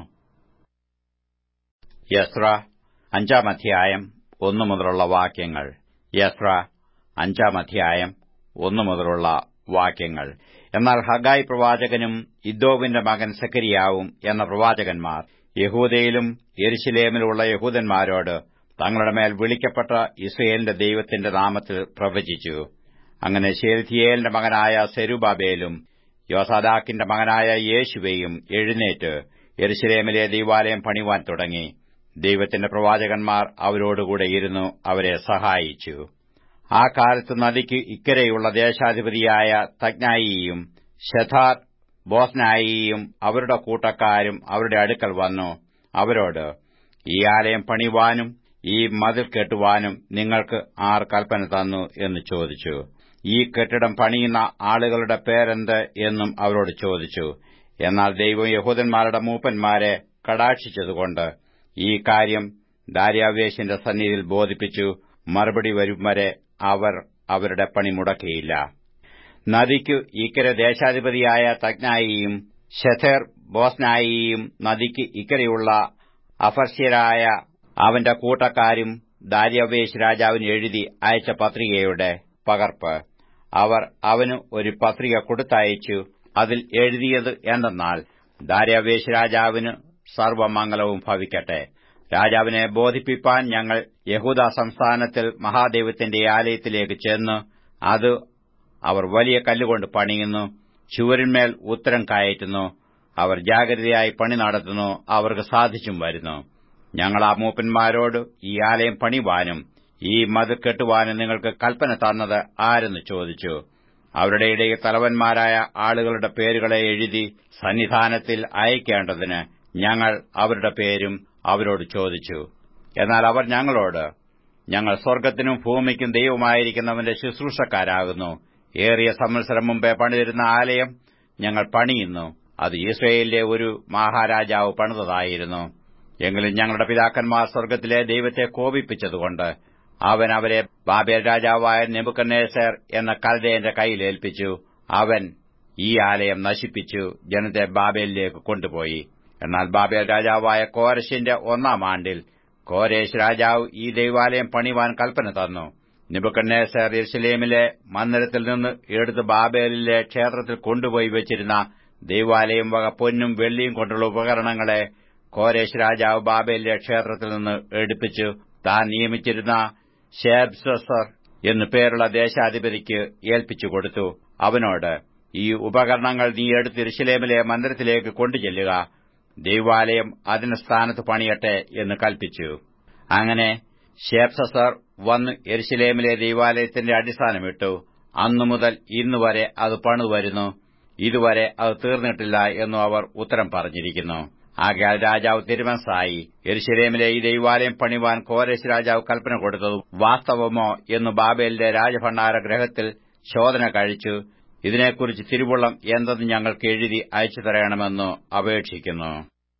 യസ്ര അഞ്ചാം അധ്യായം ഒന്നു മുതലുള്ള വാക്യങ്ങൾ യസ്ര അഞ്ചാം അധ്യായം ഒന്നു മുതലുള്ള വാക്യങ്ങൾ എന്നാൽ ഹഗായ് പ്രവാചകനും ഇദ്ദോവിന്റെ മകൻ സക്കരിയാവും എന്ന പ്രവാചകന്മാർ യഹൂദയിലും യെരുശലേമിലുള്ള യഹൂദന്മാരോട് തങ്ങളുടെ മേൽ വിളിക്കപ്പെട്ട ഇസ്രയേലിന്റെ ദൈവത്തിന്റെ നാമത്തിൽ പ്രവചിച്ചു അങ്ങനെ ശേൽത്തിയേലിന്റെ മകനായ സെരുബാബേലും യോസാദാക്കിന്റെ മകനായ യേശുവയും എഴുന്നേറ്റ് യെരുശലേമിലെ ദൈവാലയം പണിവാൻ തുടങ്ങി ദൈവത്തിന്റെ പ്രവാചകന്മാർ അവരോടുകൂടെ ഇരുന്നു അവരെ സഹായിച്ചു ആ കാലത്ത് നദിക്ക് ഇക്കരെയുള്ള ദേശാധിപതിയായ തജ്ഞായിയും ഷഥാർ ബോസ്നായിയും അവരുടെ കൂട്ടക്കാരും അവരുടെ അടുക്കൽ വന്നു അവരോട് ഈ ആലയം പണിവാനും ഈ മതിൽ കെട്ടുവാനും നിങ്ങൾക്ക് ആർ കൽപ്പന തന്നു എന്ന് ചോദിച്ചു ഈ കെട്ടിടം പണിയുന്ന ആളുകളുടെ പേരെന്ത് എന്നും അവരോട് ചോദിച്ചു എന്നാൽ ദൈവം യഹൂദന്മാരുടെ മൂപ്പന്മാരെ കടാക്ഷിച്ചതുകൊണ്ട് ഈ കാര്യം ദാര്യാവേശിന്റെ സന്നിധിയിൽ ബോധിപ്പിച്ചു മറുപടി വരും വരെ അവർ അവരുടെ പണി മുടക്കിയില്ല നദിക്കു ഇക്കരെ ദേശാധിപതിയായ തജ്ഞായിയും ഷെഥേർ ബോസ്നായിയും നദിക്ക് ഇക്കരെയുള്ള അഫർഷ്യരായ അവന്റെ കൂട്ടക്കാരും ദാര്യാവേശ് രാജാവിന് എഴുതി അയച്ച പത്രികയുടെ പകർപ്പ് അവർ അവന് ഒരു പത്രിക കൊടുത്തയച്ചു അതിൽ എഴുതിയത് എന്തെന്നാൽ ദാര്യാവേശ് രാജാവിന് സർവമംഗലവും ഭവിക്കട്ടെ രാജാവിനെ ബോധിപ്പിപ്പാൻ ഞങ്ങൾ യഹൂദ സംസ്ഥാനത്തിൽ മഹാദൈവത്തിന്റെ ആലയത്തിലേക്ക് ചെന്ന് അത് അവർ വലിയ കല്ലുകൊണ്ട് പണിയുന്നു ചുവരിന്മേൽ ഉത്തരം കയറ്റുന്നു അവർ ജാഗ്രതയായി പണി നടത്തുന്നു അവർക്ക് സാധിച്ചും വരുന്നു ഞങ്ങൾ ആ മൂപ്പന്മാരോട് ഈ ആലയം പണിവാനും ഈ മത് കെട്ടുവാനും നിങ്ങൾക്ക് കൽപ്പന തന്നത് ആരെന്ന് ചോദിച്ചു അവരുടെ ഇടയിൽ തലവന്മാരായ ആളുകളുടെ പേരുകളെ എഴുതി സന്നിധാനത്തിൽ അയക്കേണ്ടതിന് ഞങ്ങൾ അവരുടെ പേരും അവരോട് ചോദിച്ചു എന്നാൽ അവർ ഞങ്ങളോട് ഞങ്ങൾ സ്വർഗ്ഗത്തിനും ഭൂമിക്കും ദൈവമായിരിക്കുന്നവന്റെ ശുശ്രൂഷക്കാരാകുന്നു ഏറിയ സംവത്സരം മുമ്പേ പണിതിരുന്ന ആലയം ഞങ്ങൾ പണിയുന്നു അത് ഇസ്രയേലിലെ ഒരു മഹാരാജാവ് പണിതതായിരുന്നു എങ്കിലും ഞങ്ങളുടെ പിതാക്കന്മാർ സ്വർഗ്ഗത്തിലെ ദൈവത്തെ കോപിപ്പിച്ചതുകൊണ്ട് അവൻ അവരെ ബാബേൽ രാജാവായ നെബുക്കന്നേസർ എന്ന കൽദയന്റെ കയ്യിലേൽപ്പിച്ചു അവൻ ഈ ആലയം നശിപ്പിച്ചു ജനത്തെ ബാബേലിലേക്ക് കൊണ്ടുപോയി എന്നാൽ ബാബേൽ രാജാവായ കോരശിന്റെ ഒന്നാം ആണ്ടിൽ കോരേശ് രാജാവ് ഈ ദൈവാലയം പണിവാൻ കൽപ്പന തന്നു നിബക്കണ്ണേസർ യെരുസലേമിലെ മന്ദിരത്തിൽ നിന്ന് എടുത്ത് ബാബേലിലെ ക്ഷേത്രത്തിൽ കൊണ്ടുപോയി വെച്ചിരുന്ന ദൈവാലയം വക പൊന്നും വെള്ളിയും കൊണ്ടുള്ള ഉപകരണങ്ങളെ കോരേശ് രാജാവ് ബാബേലിലെ ക്ഷേത്രത്തിൽ നിന്ന് എടുപ്പിച്ചു താൻ നിയമിച്ചിരുന്ന ഷേബ്സർ എന്നു പേരുള്ള ദേശാധിപതിക്ക് ഏൽപ്പിച്ചു കൊടുത്തു അവനോട് ഈ ഉപകരണങ്ങൾ നീ എടുത്ത് ഇറുശലേമിലെ മന്ദിരത്തിലേക്ക് കൊണ്ടുചെല്ലുക ദൈവാലയം അതിന് സ്ഥാനത്ത് പണിയട്ടെ എന്ന് കൽപ്പിച്ചു അങ്ങനെ ഷേപ്സസർ വന്ന് എരുശലേമിലെ ദൈവാലയത്തിന്റെ അടിസ്ഥാനമിട്ടു അന്നു മുതൽ ഇന്നുവരെ അത് പണിതുവരുന്നു ഇതുവരെ അത് തീർന്നിട്ടില്ല എന്നു അവർ ഉത്തരം പറഞ്ഞിരിക്കുന്നു ആകയാൽ രാജാവ് തിരുമനസായി എരുശലേമിലെ ഈ ദൈവാലയം പണിവാൻ കോരേശ് രാജാവ് കൽപ്പന കൊടുത്തത് വാസ്തവമോ എന്ന് ബാബേലിന്റെ രാജഭണ്ഡാര ഗ്രഹത്തിൽ ശോധന കഴിച്ചു ഇതിനെക്കുറിച്ച് തിരുവുള്ളം എന്തെന്ന് ഞങ്ങൾക്ക് എഴുതി അയച്ചു തരണമെന്ന് അപേക്ഷിക്കുന്നു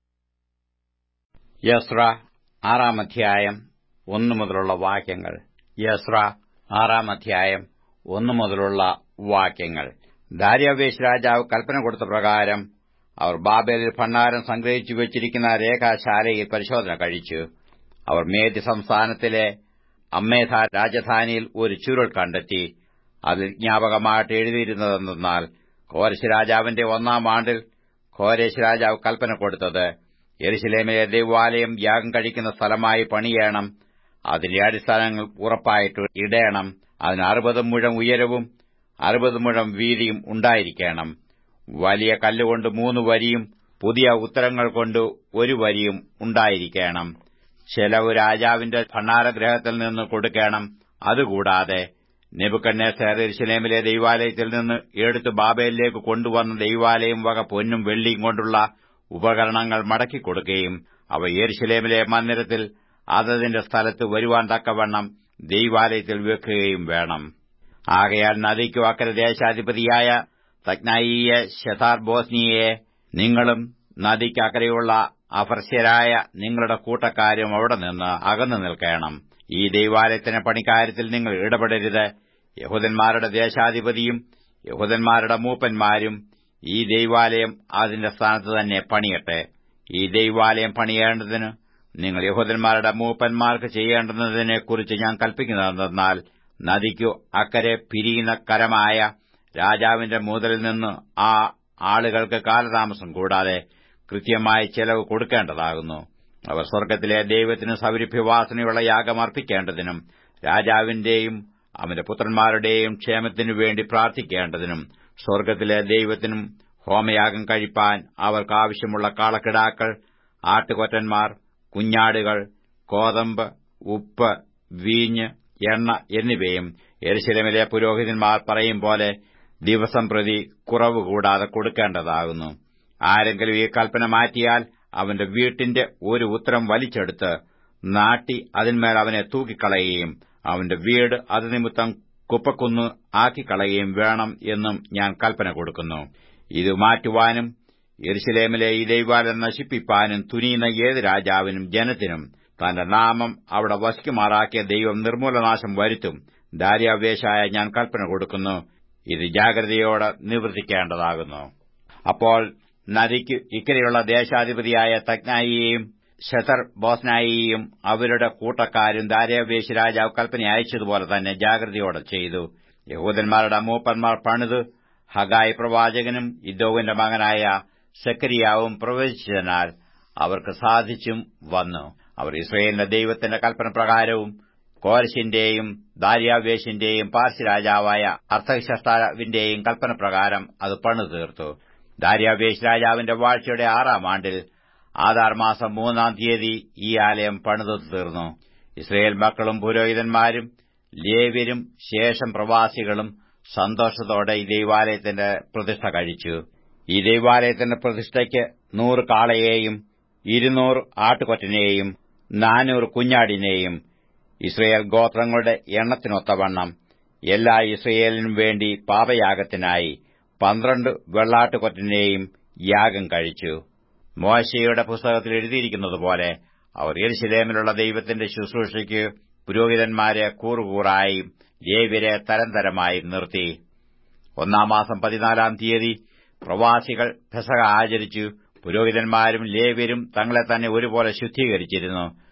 യസ്ര ആറാം അധ്യായം ഒന്നു മുതലുള്ള വാക്യങ്ങൾ യസ്ര ആറാം അധ്യായം ഒന്നു മുതലുള്ള വാക്യങ്ങൾ ദാര്യാവേശ് രാജാവ് കൽപ്പന കൊടുത്ത പ്രകാരം അവർ ബാബേലിൽ ഭണ്ഡാരം സംഗ്രഹിച്ചു വെച്ചിരിക്കുന്ന രേഖാശാലയിൽ പരിശോധന കഴിച്ചു അവർ മേധി സംസ്ഥാനത്തിലെ അമ്മേധ രാജധാനിയിൽ ഒരു ചുരുൾ കണ്ടെത്തി അതിൽ ജ്ഞാപകമായിട്ട് എഴുതിയിരുന്നതെന്നാൽ കോരശ് രാജാവിന്റെ ഒന്നാം ആണ്ടിൽ കോരേശ് രാജാവ് കൽപ്പന കൊടുത്തത് എരുശലേമിലെ ദൈവാലയം യാഗം കഴിക്കുന്ന സ്ഥലമായി പണിയണം അതിന്റെ അടിസ്ഥാനങ്ങൾ ഉറപ്പായിട്ട് ഇടയണം അതിന് അറുപത് മുഴം ഉയരവും അറുപത് മുഴം വീതിയും ഉണ്ടായിരിക്കണം വലിയ കല്ലുകൊണ്ട് മൂന്ന് വരിയും പുതിയ ഉത്തരങ്ങൾ കൊണ്ട് ഒരു വരിയും ഉണ്ടായിരിക്കണം ചെലവ് രാജാവിന്റെ ഭണ്ഡാരഗ്രഹത്തിൽ നിന്ന് കൊടുക്കണം അതുകൂടാതെ നെബുക്കണ്ണേസർ എരുശലേമിലെ ദൈവാലയത്തിൽ നിന്ന് എടുത്ത് ബാബയിലേക്ക് കൊണ്ടുവന്ന ദൈവാലയം വക പൊന്നും വെള്ളിയും കൊണ്ടുള്ള ഉപകരണങ്ങൾ മടക്കിക്കൊടുക്കുകയും അവ യെരുശലേമിലെ മന്ദിരത്തിൽ അതതിന്റെ സ്ഥലത്ത് വരുവാൻ തക്കവണ്ണം ദൈവാലയത്തിൽ വെക്കുകയും വേണം ആകയാൽ നദിക്കു അക്കര ദേശാധിപതിയായ തജ്ഞായിയ ശതാർ ബോസ്നിയെ നിങ്ങളും നദിക്ക് അക്കരെയുള്ള അഫർസ്യരായ നിങ്ങളുടെ കൂട്ടക്കാരും അവിടെ നിന്ന് അകന്നു നിൽക്കണം ഈ ദൈവാലയത്തിന് പണിക്കാര്യത്തിൽ നിങ്ങൾ ഇടപെടരുത് യഹൂദന്മാരുടെ ദേശാധിപതിയും യഹൂദന്മാരുടെ മൂപ്പന്മാരും ഈ ദൈവാലയം അതിന്റെ സ്ഥാനത്ത് തന്നെ പണിയട്ടെ ഈ ദൈവാലയം പണിയേണ്ടതിന് നിങ്ങൾ യഹൂദന്മാരുടെ മൂപ്പന്മാർക്ക് ചെയ്യേണ്ടുന്നതിനെക്കുറിച്ച് ഞാൻ കൽപ്പിക്കുന്നതെന്നാൽ നദിക്കു അക്കരെ പിരിയുന്ന കരമായ രാജാവിന്റെ മുതലിൽ നിന്ന് ആ ആളുകൾക്ക് കാലതാമസം കൂടാതെ കൃത്യമായി ചെലവ് കൊടുക്കേണ്ടതാകുന്നു അവർ സ്വർഗ്ഗത്തിലെ ദൈവത്തിന് സൗരഭ്യവാസനയുള്ള യാഗം അർപ്പിക്കേണ്ടതിനും രാജാവിന്റെയും അവന്റെ പുത്രന്മാരുടെയും ക്ഷേമത്തിനു വേണ്ടി പ്രാർത്ഥിക്കേണ്ടതിനും സ്വർഗ്ഗത്തിലെ ദൈവത്തിനും ഹോമയാഗം കഴിപ്പാൻ അവർക്ക് ആവശ്യമുള്ള കാളക്കിടാക്കൾ ആട്ടുകൊറ്റന്മാർ കുഞ്ഞാടുകൾ കോതമ്പ് ഉപ്പ് വീഞ്ഞ് എണ്ണ എന്നിവയും എരിശിലമിലെ പുരോഹിതന്മാർ പറയും പോലെ ദിവസം പ്രതി കുറവ് കൂടാതെ കൊടുക്കേണ്ടതാകുന്നു ആരെങ്കിലും ഈ കൽപ്പന മാറ്റിയാൽ അവന്റെ വീട്ടിന്റെ ഒരു ഉത്തരം വലിച്ചെടുത്ത് നാട്ടി അതിന്മേൽ അവനെ തൂക്കിക്കളയുകയും അവന്റെ വീട് അത് നിമിത്തം കുപ്പക്കുന്ന് ആക്കിക്കളയുകയും വേണം എന്നും ഞാൻ കൽപ്പന കൊടുക്കുന്നു ഇത് മാറ്റുവാനും യെരുശലേമിലെ ഈ ദൈവാലയം നശിപ്പിപ്പാനും തുനിയുന്ന ഏത് രാജാവിനും ജനത്തിനും തന്റെ നാമം അവിടെ വസിക്കുമാറാക്കിയ ദൈവം നിർമ്മൂലനാശം വരുത്തും ദാര്യാവേശായ ഞാൻ കൽപ്പന കൊടുക്കുന്നു ഇത് ജാഗ്രതയോടെ നിവർത്തിക്കേണ്ടതാകുന്നു അപ്പോൾ നദിക്ക് ഇക്കരെയുള്ള ദേശാധിപതിയായ തജ്ഞായിയെയും ഷെതർ ബോസ്നായിയെയും അവരുടെ കൂട്ടക്കാരും ദാര്യാവേശ് രാജാവ് കൽപ്പന അയച്ചതുപോലെ തന്നെ ജാഗ്രതയോടെ ചെയ്തു യഹൂദന്മാരുടെ മൂപ്പന്മാർ പണിത് ഹഗായ് പ്രവാചകനും ഇദ്ദോവിന്റെ മകനായ സെക്കരിയാവും പ്രവചിച്ചതിനാൽ അവർക്ക് സാധിച്ചും വന്നു അവർ ഇസ്രയേലിന്റെ ദൈവത്തിന്റെ കൽപ്പന പ്രകാരവും കോരശിന്റെയും ദാര്യാവേശിന്റെയും പാർസി രാജാവായ അർത്ഥശസ്താവിന്റെയും കൽപ്പന പ്രകാരം അത് പണിതു തീർത്തു ദാര്യാവേശ് രാജാവിന്റെ വാഴ്ചയുടെ ആറാം ആണ്ടിൽ ആധാർ മാസം മൂന്നാം തീയതി ഈ ആലയം പണിതു തീർന്നു ഇസ്രയേൽ മക്കളും പുരോഹിതന്മാരും ലേവ്യരും ശേഷം പ്രവാസികളും സന്തോഷത്തോടെ ഈ ദൈവാലയത്തിന്റെ പ്രതിഷ്ഠ കഴിച്ചു ഈ ദൈവാലയത്തിന്റെ പ്രതിഷ്ഠയ്ക്ക് നൂറ് കാളയെയും ഇരുന്നൂറ് ആട്ടുകൊറ്റനെയും നാനൂറ് കുഞ്ഞാടിനെയും ഇസ്രയേൽ ഗോത്രങ്ങളുടെ എണ്ണത്തിനൊത്തവണ്ണം എല്ലാ ഇസ്രയേലിനും വേണ്ടി പാപയാഗത്തിനായി പന്ത്രണ്ട് വെള്ളാട്ടുകൊറ്റനെയും യാഗം കഴിച്ചു മോശയുടെ പുസ്തകത്തിൽ എഴുതിയിരിക്കുന്നതുപോലെ അവർ യെരുശലേമിലുള്ള ദൈവത്തിന്റെ ശുശ്രൂഷയ്ക്ക് പുരോഹിതന്മാരെ കൂറുകൂറായി ലേവ്യരെ തരം തരമായി നിർത്തി ഒന്നാം മാസം പതിനാലാം തീയതി പ്രവാസികൾ പെസക ആചരിച്ചു പുരോഹിതന്മാരും ലേവ്യരും തങ്ങളെ തന്നെ ഒരുപോലെ ശുദ്ധീകരിച്ചിരുന്നു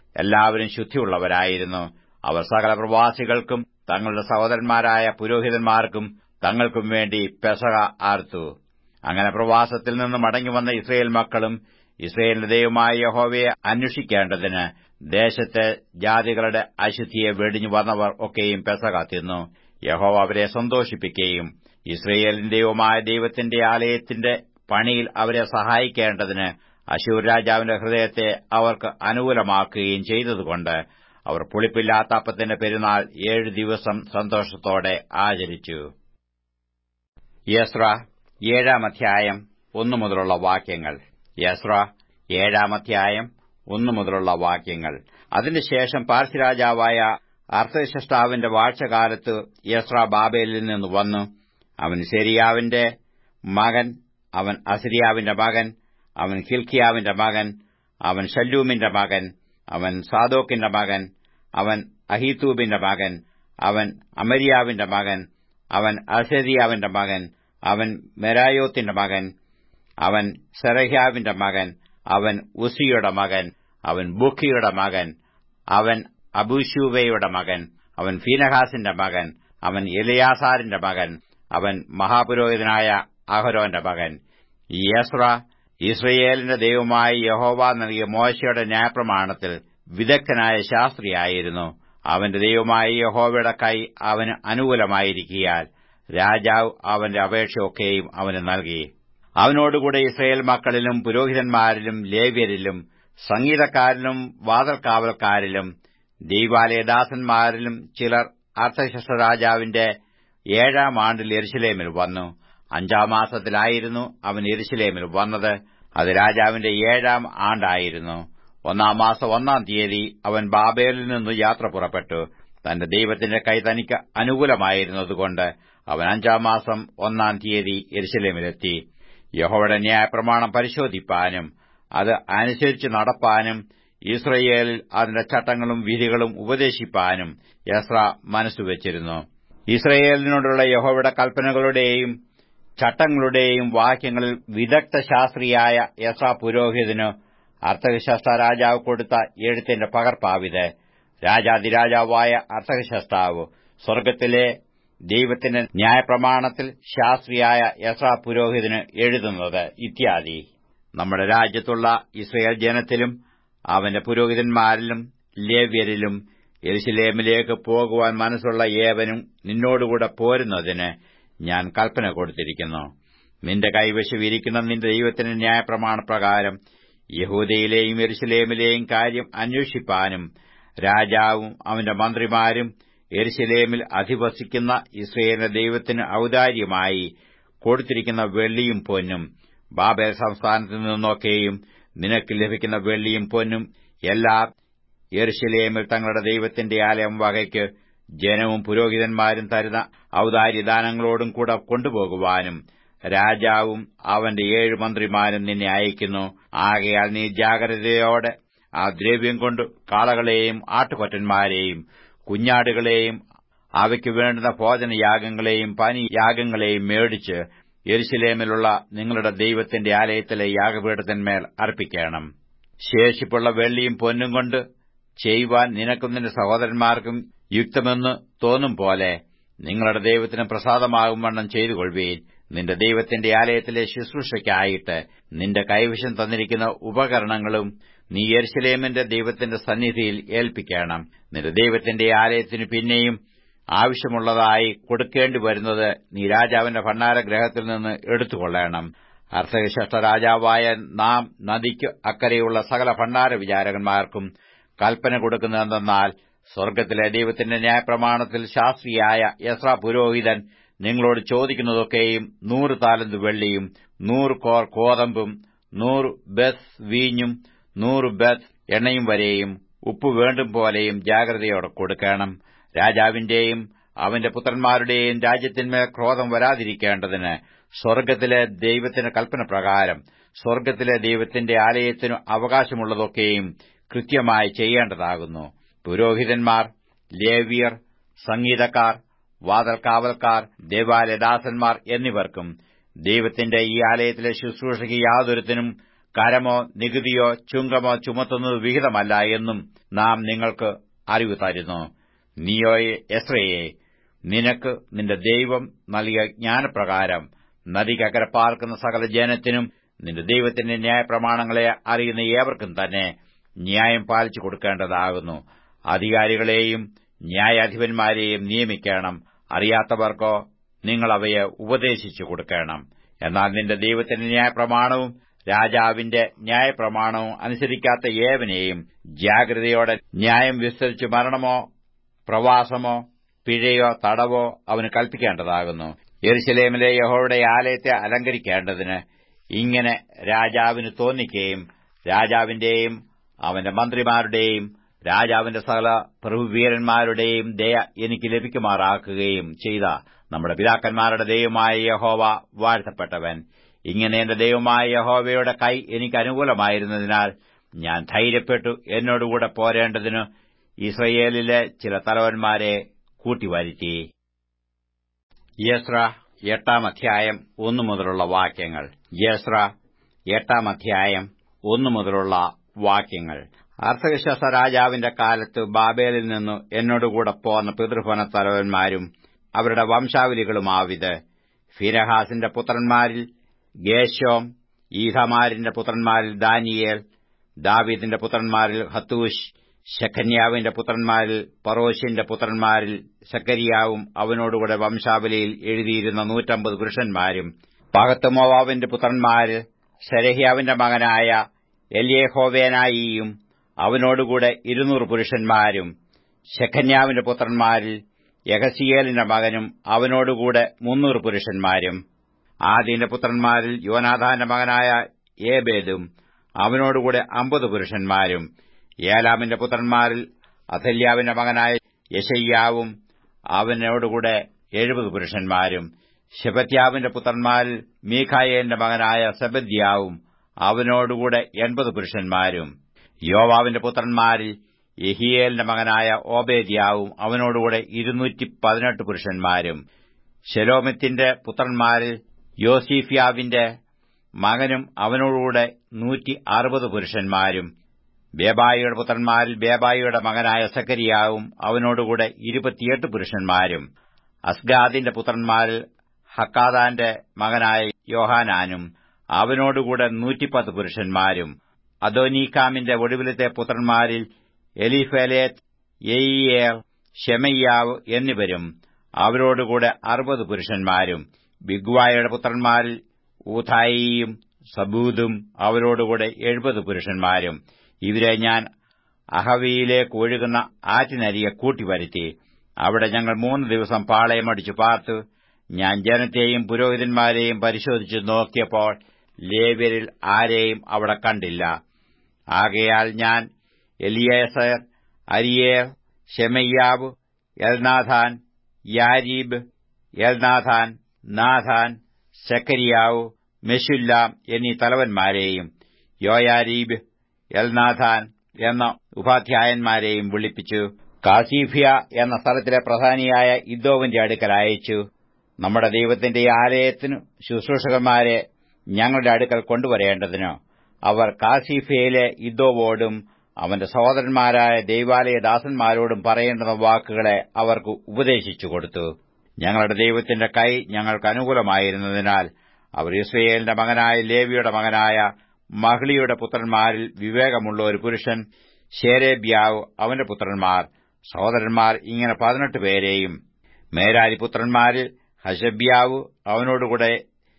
എല്ലാവരും ശുദ്ധിയുള്ളവരായിരുന്നു അവർ സകല പ്രവാസികൾക്കും തങ്ങളുടെ സഹോദരന്മാരായ പുരോഹിതന്മാർക്കും തങ്ങൾക്കും വേണ്ടി പെസക ആർത്തു അങ്ങനെ പ്രവാസത്തിൽ നിന്ന് മടങ്ങിവന്ന ഇസ്രയേൽ മക്കളും ഇസ്രയേലിന്റെ ദൈവമായ യഹോവയെ അന്വേഷിക്കേണ്ടതിന് ദേശത്തെ ജാതികളുടെ അശുദ്ധിയെ വെടിഞ്ഞു വന്നവർ ഒക്കെയും പെസക തിന്നു യഹോവ അവരെ സന്തോഷിപ്പിക്കുകയും ഇസ്രയേലിന്റെ ദൈവമായ ദൈവത്തിന്റെ ആലയത്തിന്റെ പണിയിൽ അവരെ സഹായിക്കേണ്ടതിന് അശൂർ രാജാവിന്റെ ഹൃദയത്തെ അവർക്ക് അനുകൂലമാക്കുകയും ചെയ്തതുകൊണ്ട് അവർ പുളിപ്പില്ലാത്ത അപ്പത്തിന്റെ പെരുന്നാൾ ഏഴ് ദിവസം സന്തോഷത്തോടെ ആചരിച്ചു യസ്ര ഏഴാം അധ്യായം ഒന്നു മുതലുള്ള വാക്യങ്ങൾ യസ്ര ഏഴാം അധ്യായം ഒന്നു മുതലുള്ള വാക്യങ്ങൾ അതിനുശേഷം പാർശ്വരാജാവായ അർത്ഥശഷ്ടാവിന്റെ വാഴ്ചകാലത്ത് യസ്ര ബാബേലിൽ നിന്ന് വന്നു അവൻ ശരിയാവിന്റെ മകൻ അവൻ അസിരിയാവിന്റെ മകൻ അവൻ ഹിൽക്കിയാവിന്റെ മകൻ അവൻ ഷല്ലൂമിന്റെ മകൻ അവൻ സാദോക്കിന്റെ മകൻ അവൻ അഹീത്തൂബിന്റെ മകൻ അവൻ അമരിയാവിന്റെ മകൻ അവൻ അസരിയാവിന്റെ മകൻ അവൻ മെരായോത്തിന്റെ മകൻ അവൻ സെറഹ്യാവിന്റെ മകൻ അവൻ ഉസിയുടെ മകൻ അവൻ ബുഖിയുടെ മകൻ അവൻ അബുഷൂവയുടെ മകൻ അവൻ ഫീനഹാസിന്റെ മകൻ അവൻ എലിയാസാറിന്റെ മകൻ അവൻ മഹാപുരോഹിതനായ അഹരോന്റെ മകൻ യസ്ര ഇസ്രയേലിന്റെ ദൈവമായ യഹോവ നൽകിയ മോശയുടെ ന്യായപ്രമാണത്തിൽ വിദഗ്ധനായ ശാസ്ത്രിയായിരുന്നു അവന്റെ ദൈവമായ യഹോവയുടെ കൈ അവന് അനുകൂലമായിരിക്കിയാൽ രാജാവ് അവന്റെ അപേക്ഷയൊക്കെയും അവന് നൽകി അവനോടുകൂടെ ഇസ്രയേൽ മക്കളിലും പുരോഹിതന്മാരിലും ലേവ്യരിലും സംഗീതക്കാരിലും വാതൽക്കാവൽക്കാരിലും ദൈവാലയദാസന്മാരിലും ചിലർ അർത്ഥശസ്ത്ര രാജാവിന്റെ ഏഴാം ആണ്ടിൽ എരുശലേമിൽ വന്നു അഞ്ചാം മാസത്തിലായിരുന്നു അവൻ എരുശലേമിൽ വന്നത് അത് രാജാവിന്റെ ഏഴാം ആണ്ടായിരുന്നു ഒന്നാം മാസം ഒന്നാം തീയതി അവൻ ബാബേലിൽ നിന്ന് യാത്ര പുറപ്പെട്ടു തന്റെ ദൈവത്തിന്റെ കൈ തനിക്ക് അനുകൂലമായിരുന്നതുകൊണ്ട് അവൻ അഞ്ചാം മാസം ഒന്നാം തീയതി എരുശലേമിലെത്തി യഹോയുടെ ന്യായപ്രമാണം പരിശോധിപ്പാനും അത് അനുസരിച്ച് നടപ്പാനും ഇസ്രയേലിൽ അതിന്റെ ചട്ടങ്ങളും വിധികളും ഉപദേശിപ്പാനും യസ്ര മനസ്സുവച്ചിരുന്നു ഇസ്രയേലിനോടുള്ള യഹോയുടെ കൽപ്പനകളുടെയും ചട്ടങ്ങളുടെയും വാക്യങ്ങളിൽ വിദഗ്ധ ശാസ്ത്രിയായ യസ്ര പുരോഹിതന് അർത്ഥകശാസ്ത്ര രാജാവ് കൊടുത്ത എഴുത്തിന്റെ പകർപ്പാവിത് രാജാതിരാജാവായ അർത്ഥകശാസ്ത്രാവ് സ്വർഗത്തിലെ ദൈവത്തിന്റെ ന്യായപ്രമാണത്തിൽ ശാസ്ത്രിയായ യസ്ര പുരോഹിതന് എഴുതുന്നത് ഇത്യാദി നമ്മുടെ രാജ്യത്തുള്ള ഇസ്രയേൽ ജനത്തിലും അവന്റെ പുരോഹിതന്മാരിലും ലേവ്യരിലും എരുശലേമിലേക്ക് പോകുവാൻ മനസ്സുള്ള ഏവനും നിന്നോടുകൂടെ പോരുന്നതിന് ഞാൻ കൽപ്പന കൊടുത്തിരിക്കുന്നു നിന്റെ കൈവശം ഇരിക്കുന്ന നിന്റെ ദൈവത്തിന്റെ ന്യായപ്രമാണപ്രകാരം യഹൂദയിലെയും എരുശലേമിലെയും കാര്യം അന്വേഷിപ്പാനും രാജാവും അവന്റെ മന്ത്രിമാരും എരുശലേമിൽ അധിവസിക്കുന്ന ഇസ്രയേലിന്റെ ദൈവത്തിന് ഔദാര്യമായി കൊടുത്തിരിക്കുന്ന വെള്ളിയും പൊന്നും ബാബേൽ സംസ്ഥാനത്തു നിന്നൊക്കെയും നിനക്ക് ലഭിക്കുന്ന വെള്ളിയും പൊന്നും എല്ലാം യെരുശലേമിൽ തങ്ങളുടെ ദൈവത്തിന്റെ ആലയം വകയ്ക്ക് ജനവും പുരോഹിതന്മാരും തരുന്ന ഔദാര്യദാനങ്ങളോടും കൂടെ കൊണ്ടുപോകുവാനും രാജാവും അവന്റെ ഏഴ് മന്ത്രിമാരും നിന്നെ അയക്കുന്നു ആകയാൽ നീ ജാഗ്രതയോടെ ആ ദ്രവ്യം കൊണ്ട് കാളകളെയും ആട്ടുകൊറ്റന്മാരെയും കുഞ്ഞാടുകളെയും അവയ്ക്ക് വേണ്ടുന്ന ഭോജനയാഗങ്ങളെയും പനിയാഗങ്ങളെയും മേടിച്ച് യെരുശലേമിലുള്ള നിങ്ങളുടെ ദൈവത്തിന്റെ ആലയത്തിലെ യാഗപീഠത്തിന്മേൽ അർപ്പിക്കണം ശേഷിപ്പുള്ള വെള്ളിയും പൊന്നും കൊണ്ട് ചെയ്യുവാൻ നിനക്കും നിന്റെ സഹോദരന്മാർക്കും യുക്തമെന്ന് തോന്നും പോലെ നിങ്ങളുടെ ദൈവത്തിന് പ്രസാദമാകും വണ്ണം ചെയ്തുകൊള്ളുവീൻ നിന്റെ ദൈവത്തിന്റെ ആലയത്തിലെ ശുശ്രൂഷയ്ക്കായിട്ട് നിന്റെ കൈവശം തന്നിരിക്കുന്ന ഉപകരണങ്ങളും നീ യെരുശലേമിന്റെ ദൈവത്തിന്റെ സന്നിധിയിൽ ഏൽപ്പിക്കണം നിന്റെ ദൈവത്തിന്റെ ആലയത്തിനു പിന്നെയും ആവശ്യമുള്ളതായി കൊടുക്കേണ്ടി വരുന്നത് നീ രാജാവിന്റെ ഭണ്ഡാരഗ്രഹത്തിൽ നിന്ന് എടുത്തുകൊള്ളണം അർത്ഥവിശിഷ്ട രാജാവായ നാം നദിക്ക് അക്കരെയുള്ള സകല ഭണ്ഡാര വിചാരകന്മാർക്കും കൽപ്പന കൊടുക്കുന്നതെന്നാൽ സ്വർഗ്ഗത്തിലെ ദൈവത്തിന്റെ ന്യായപ്രമാണത്തിൽ ശാസ്ത്രിയായ യസ്ര പുരോഹിതൻ നിങ്ങളോട് ചോദിക്കുന്നതൊക്കെയും നൂറ് താലന്ത് വെള്ളിയും നൂറ് കോർ കോതമ്പും നൂറ് ബസ് വീഞ്ഞും നൂറ് ബസ് എണ്ണയും വരെയും ഉപ്പ് വേണ്ടും പോലെയും ജാഗ്രതയോടെ കൊടുക്കണം രാജാവിന്റെയും അവന്റെ പുത്രന്മാരുടെയും രാജ്യത്തിന്മേൽ ക്രോധം വരാതിരിക്കേണ്ടതിന് സ്വർഗ്ഗത്തിലെ ദൈവത്തിന്റെ കൽപ്പന പ്രകാരം സ്വർഗ്ഗത്തിലെ ദൈവത്തിന്റെ ആലയത്തിനു അവകാശമുള്ളതൊക്കെയും കൃത്യമായി ചെയ്യേണ്ടതാകുന്നു പുരോഹിതന്മാർ ലേവിയർ സംഗീതക്കാർ വാതൽക്കാവൽക്കാർ ദേവാലയദാസന്മാർ എന്നിവർക്കും ദൈവത്തിന്റെ ഈ ആലയത്തിലെ ശുശ്രൂഷയ്ക്ക് യാതൊരുത്തിനും കരമോ നികുതിയോ ചുങ്കമോ ചുമത്തുന്നത് വിഹിതമല്ല എന്നും നാം നിങ്ങൾക്ക് അറിവ് തരുന്നു നീയോ എസ്രയെ നിനക്ക് നിന്റെ ദൈവം നൽകിയ ജ്ഞാനപ്രകാരം നദിക്കക്കരെ പാർക്കുന്ന സകല ജനത്തിനും നിന്റെ ദൈവത്തിന്റെ ന്യായപ്രമാണങ്ങളെ അറിയുന്ന ഏവർക്കും തന്നെ ന്യായം പാലിച്ചു കൊടുക്കേണ്ടതാകുന്നു അധികാരികളെയും ന്യായാധിപന്മാരെയും നിയമിക്കണം അറിയാത്തവർക്കോ നിങ്ങൾ അവയെ ഉപദേശിച്ചു കൊടുക്കണം എന്നാൽ നിന്റെ ദൈവത്തിന്റെ ന്യായപ്രമാണവും രാജാവിന്റെ ന്യായപ്രമാണവും അനുസരിക്കാത്ത ഏവനെയും ജാഗ്രതയോടെ ന്യായം വിസ്തരിച്ച് മരണമോ പ്രവാസമോ പിഴയോ തടവോ അവന് കൽപ്പിക്കേണ്ടതാകുന്നു യെരുശലേമിലെ യഹോയുടെ ആലയത്തെ അലങ്കരിക്കേണ്ടതിന് ഇങ്ങനെ രാജാവിന് തോന്നിക്കുകയും രാജാവിന്റെയും അവന്റെ മന്ത്രിമാരുടെയും രാജാവിന്റെ സകല പ്രഭുവീരന്മാരുടെയും ദയ എനിക്ക് ലഭിക്കുമാറാക്കുകയും ചെയ്ത നമ്മുടെ പിതാക്കന്മാരുടെ ദൈവമായ യഹോവ വാഴ്ത്തപ്പെട്ടവൻ ഇങ്ങനെ എന്റെ ദൈവമായ യഹോവയുടെ കൈ എനിക്ക് അനുകൂലമായിരുന്നതിനാൽ ഞാൻ ധൈര്യപ്പെട്ടു എന്നോടുകൂടെ പോരേണ്ടതിന് ഇസ്രയേലിലെ ചില തലവന്മാരെ കൂട്ടിവരുത്തി യസ്ര എട്ടാം അധ്യായം ഒന്നു മുതലുള്ള വാക്യങ്ങൾ യസ്ര എട്ടാം അധ്യായം ഒന്നു മുതലുള്ള വാക്യങ്ങൾ അർത്ഥവിശ്വാസ രാജാവിന്റെ കാലത്ത് ബാബേലിൽ നിന്നു എന്നോടുകൂടെ പോന്ന പിതൃഭവന തലവന്മാരും അവരുടെ വംശാവലികളുമാവിത് ഫിരഹാസിന്റെ പുത്രന്മാരിൽ ഗേശോം ഈഹമാരിന്റെ പുത്രന്മാരിൽ ദാനിയേൽ ദാവീദിന്റെ പുത്രന്മാരിൽ ഹത്തൂഷ് ശഖന്യാവിന്റെ പുത്രന്മാരിൽ പറോശിന്റെ പുത്രന്മാരിൽ സക്കരിയാവും അവനോടുകൂടെ വംശാവലിയിൽ എഴുതിയിരുന്ന നൂറ്റമ്പത് പുരുഷന്മാരും പകത്തുമോവാവിന്റെ പുത്രന്മാരിൽ ശരഹ്യാവിന്റെ മകനായ എലിയഹോവേനായിയും അവനോടുകൂടെ ഇരുന്നൂറ് പുരുഷന്മാരും ശഖന്യാവിന്റെ പുത്രന്മാരിൽ യഹസിയേലിന്റെ മകനും അവനോടുകൂടെ മുന്നൂറ് പുരുഷന്മാരും ആദിന്റെ പുത്രന്മാരിൽ യോനാഥാന്റെ മകനായ ഏബേദും അവനോടുകൂടെ അമ്പത് പുരുഷന്മാരും ഏലാമിന്റെ പുത്രന്മാരിൽ അഥല്യാവിന്റെ മകനായ യശയ്യാവും അവനോടുകൂടെ എഴുപത് പുരുഷന്മാരും ശബത്യാവിന്റെ പുത്രന്മാരിൽ മീഖായേലിന്റെ മകനായ സെബദ്യാവും അവനോടുകൂടെ എൺപത് പുരുഷന്മാരും യോവാവിന്റെ പുത്രന്മാരിൽ യഹിയേലിന്റെ മകനായ ഓബേദ്യാവും അവനോടുകൂടെ ഇരുന്നൂറ്റി പതിനെട്ട് പുരുഷന്മാരും ശെലോമിത്തിന്റെ പുത്രന്മാരിൽ യോസീഫ്യാവിന്റെ മകനും അവനോടുകൂടെ നൂറ്റി അറുപത് പുരുഷന്മാരും ബേബായിയുടെ പുത്രന്മാരിൽ ബേബായിയുടെ മകനായ സക്കരിയാവും അവനോടുകൂടെ ഇരുപത്തിയെട്ട് പുരുഷന്മാരും അസ്ഗാദിന്റെ പുത്രന്മാരിൽ ഹക്കാദാന്റെ മകനായ യോഹാനാനും അവനോടുകൂടെ നൂറ്റിപ്പത്ത് പുരുഷന്മാരും അദോനീക്കാമിന്റെ ഒടുവിലത്തെ പുത്രന്മാരിൽ എലിഫേലേത്ത് യെയ്യേർ ഷെമയ്യാവ് എന്നിവരും അവരോടുകൂടെ അറുപത് പുരുഷന്മാരും ബിഗ്വായുടെ പുത്രന്മാരിൽ ഊഥായിയും സബൂദും അവരോടുകൂടെ എഴുപത് പുരുഷന്മാരും ഇവരെ ഞാൻ അഹവിയിലേക്ക് ഒഴുകുന്ന ആറ്റിനരിയെ കൂട്ടിവരുത്തി അവിടെ ഞങ്ങൾ മൂന്ന് ദിവസം പാളയമടിച്ചു പാർത്തു ഞാൻ ജനത്തെയും പുരോഹിതന്മാരെയും പരിശോധിച്ചു നോക്കിയപ്പോൾ ലേവ്യരിൽ ആരെയും അവിടെ കണ്ടില്ല ആകയാൽ ഞാൻ എലിയേസർ അരിയേർ ഷെമയ്യാവ് എൽനാഥാൻ യാരീബ് എൽനാഥാൻ നാഥാൻ സെക്കരിയാവ് മെഷുല്ലാം എന്നീ തലവന്മാരെയും യോയാരീബ് എൽനാഥാൻ എന്ന ഉപാധ്യായന്മാരെയും വിളിപ്പിച്ചു കാസീഫിയ എന്ന സ്ഥലത്തിലെ പ്രധാനിയായ ഇദ്ദോവിന്റെ അടുക്കൽ അയച്ചു നമ്മുടെ ദൈവത്തിന്റെ ആലയത്തിനു ശുശ്രൂഷകന്മാരെ ഞങ്ങളുടെ അടുക്കൽ കൊണ്ടുവരേണ്ടതിന് അവർ കാസീഫയിലെ ഇദ്ദോവോടും അവന്റെ സഹോദരന്മാരായ ദൈവാലയ ദാസന്മാരോടും പറയേണ്ടുന്ന വാക്കുകളെ അവർക്ക് ഉപദേശിച്ചു കൊടുത്തു ഞങ്ങളുടെ ദൈവത്തിന്റെ കൈ ഞങ്ങൾക്ക് അനുകൂലമായിരുന്നതിനാൽ അവർ ഇസ്രയേലിന്റെ മകനായ ലേവിയുടെ മകനായ മഹ്ലിയുടെ പുത്രന്മാരിൽ വിവേകമുള്ള ഒരു പുരുഷൻ ഷേരേബ്യാവ് അവന്റെ പുത്രന്മാർ സഹോദരന്മാർ ഇങ്ങനെ പതിനെട്ട് പേരെയും മേരാരി പുത്രന്മാരിൽ ഹഷബ്യാവ് അവനോടുകൂടെ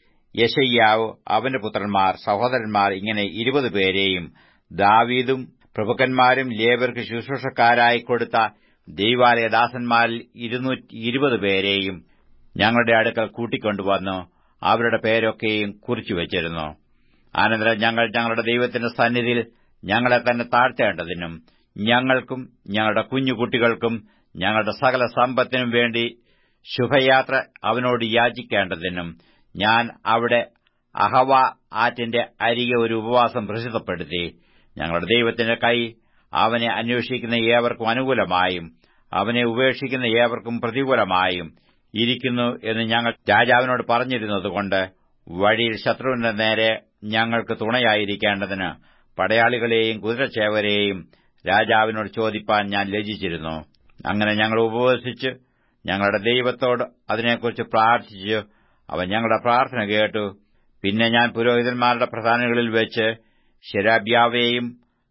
യശയ്യാവ് അവന്റെ പുത്രന്മാർ സഹോദരന്മാർ ഇങ്ങനെ ഇരുപത് പേരെയും ദാവീദും പ്രഭുക്കന്മാരും ലേബർക്ക് ശുശ്രൂഷക്കാരായി കൊടുത്ത ദൈവാലയദാസന്മാരിൽ ഇരുപത് പേരെയും ഞങ്ങളുടെ അടുക്കൽ കൂട്ടിക്കൊണ്ടുവന്നു അവരുടെ പേരൊക്കെയും കുറിച്ചുവച്ചിരുന്നു അനന്തരം ഞങ്ങൾ ഞങ്ങളുടെ ദൈവത്തിന്റെ സന്നിധിയിൽ ഞങ്ങളെ തന്നെ താഴ്ത്തേണ്ടതിനും ഞങ്ങൾക്കും ഞങ്ങളുടെ കുഞ്ഞുകുട്ടികൾക്കും ഞങ്ങളുടെ സകല സമ്പത്തിനും വേണ്ടി ശുഭയാത്ര അവനോട് യാചിക്കേണ്ടതിനും ഞാൻ അവിടെ അഹവ ആറ്റിന്റെ അരികെ ഒരു ഉപവാസം പ്രസിദ്ധപ്പെടുത്തി ഞങ്ങളുടെ ദൈവത്തിന്റെ കൈ അവനെ അന്വേഷിക്കുന്ന ഏവർക്കും അനുകൂലമായും അവനെ ഉപേക്ഷിക്കുന്ന ഏവർക്കും പ്രതികൂലമായും ഇരിക്കുന്നു എന്ന് ഞങ്ങൾ രാജാവിനോട് പറഞ്ഞിരുന്നതുകൊണ്ട് വഴിയിൽ ശത്രുവിന്റെ നേരെ ഞങ്ങൾക്ക് തുണയായിരിക്കേണ്ടതിന് പടയാളികളെയും കുതിരച്ചേവരെയും രാജാവിനോട് ചോദിപ്പാൻ ഞാൻ ലജിച്ചിരുന്നു അങ്ങനെ ഞങ്ങൾ ഉപവസിച്ച് ഞങ്ങളുടെ ദൈവത്തോട് അതിനെക്കുറിച്ച് പ്രാർത്ഥിച്ചു അവൻ ഞങ്ങളുടെ പ്രാർത്ഥന കേട്ടു പിന്നെ ഞാൻ പുരോഹിതന്മാരുടെ പ്രധാനികളിൽ വെച്ച് ശരാബ്യാവേയും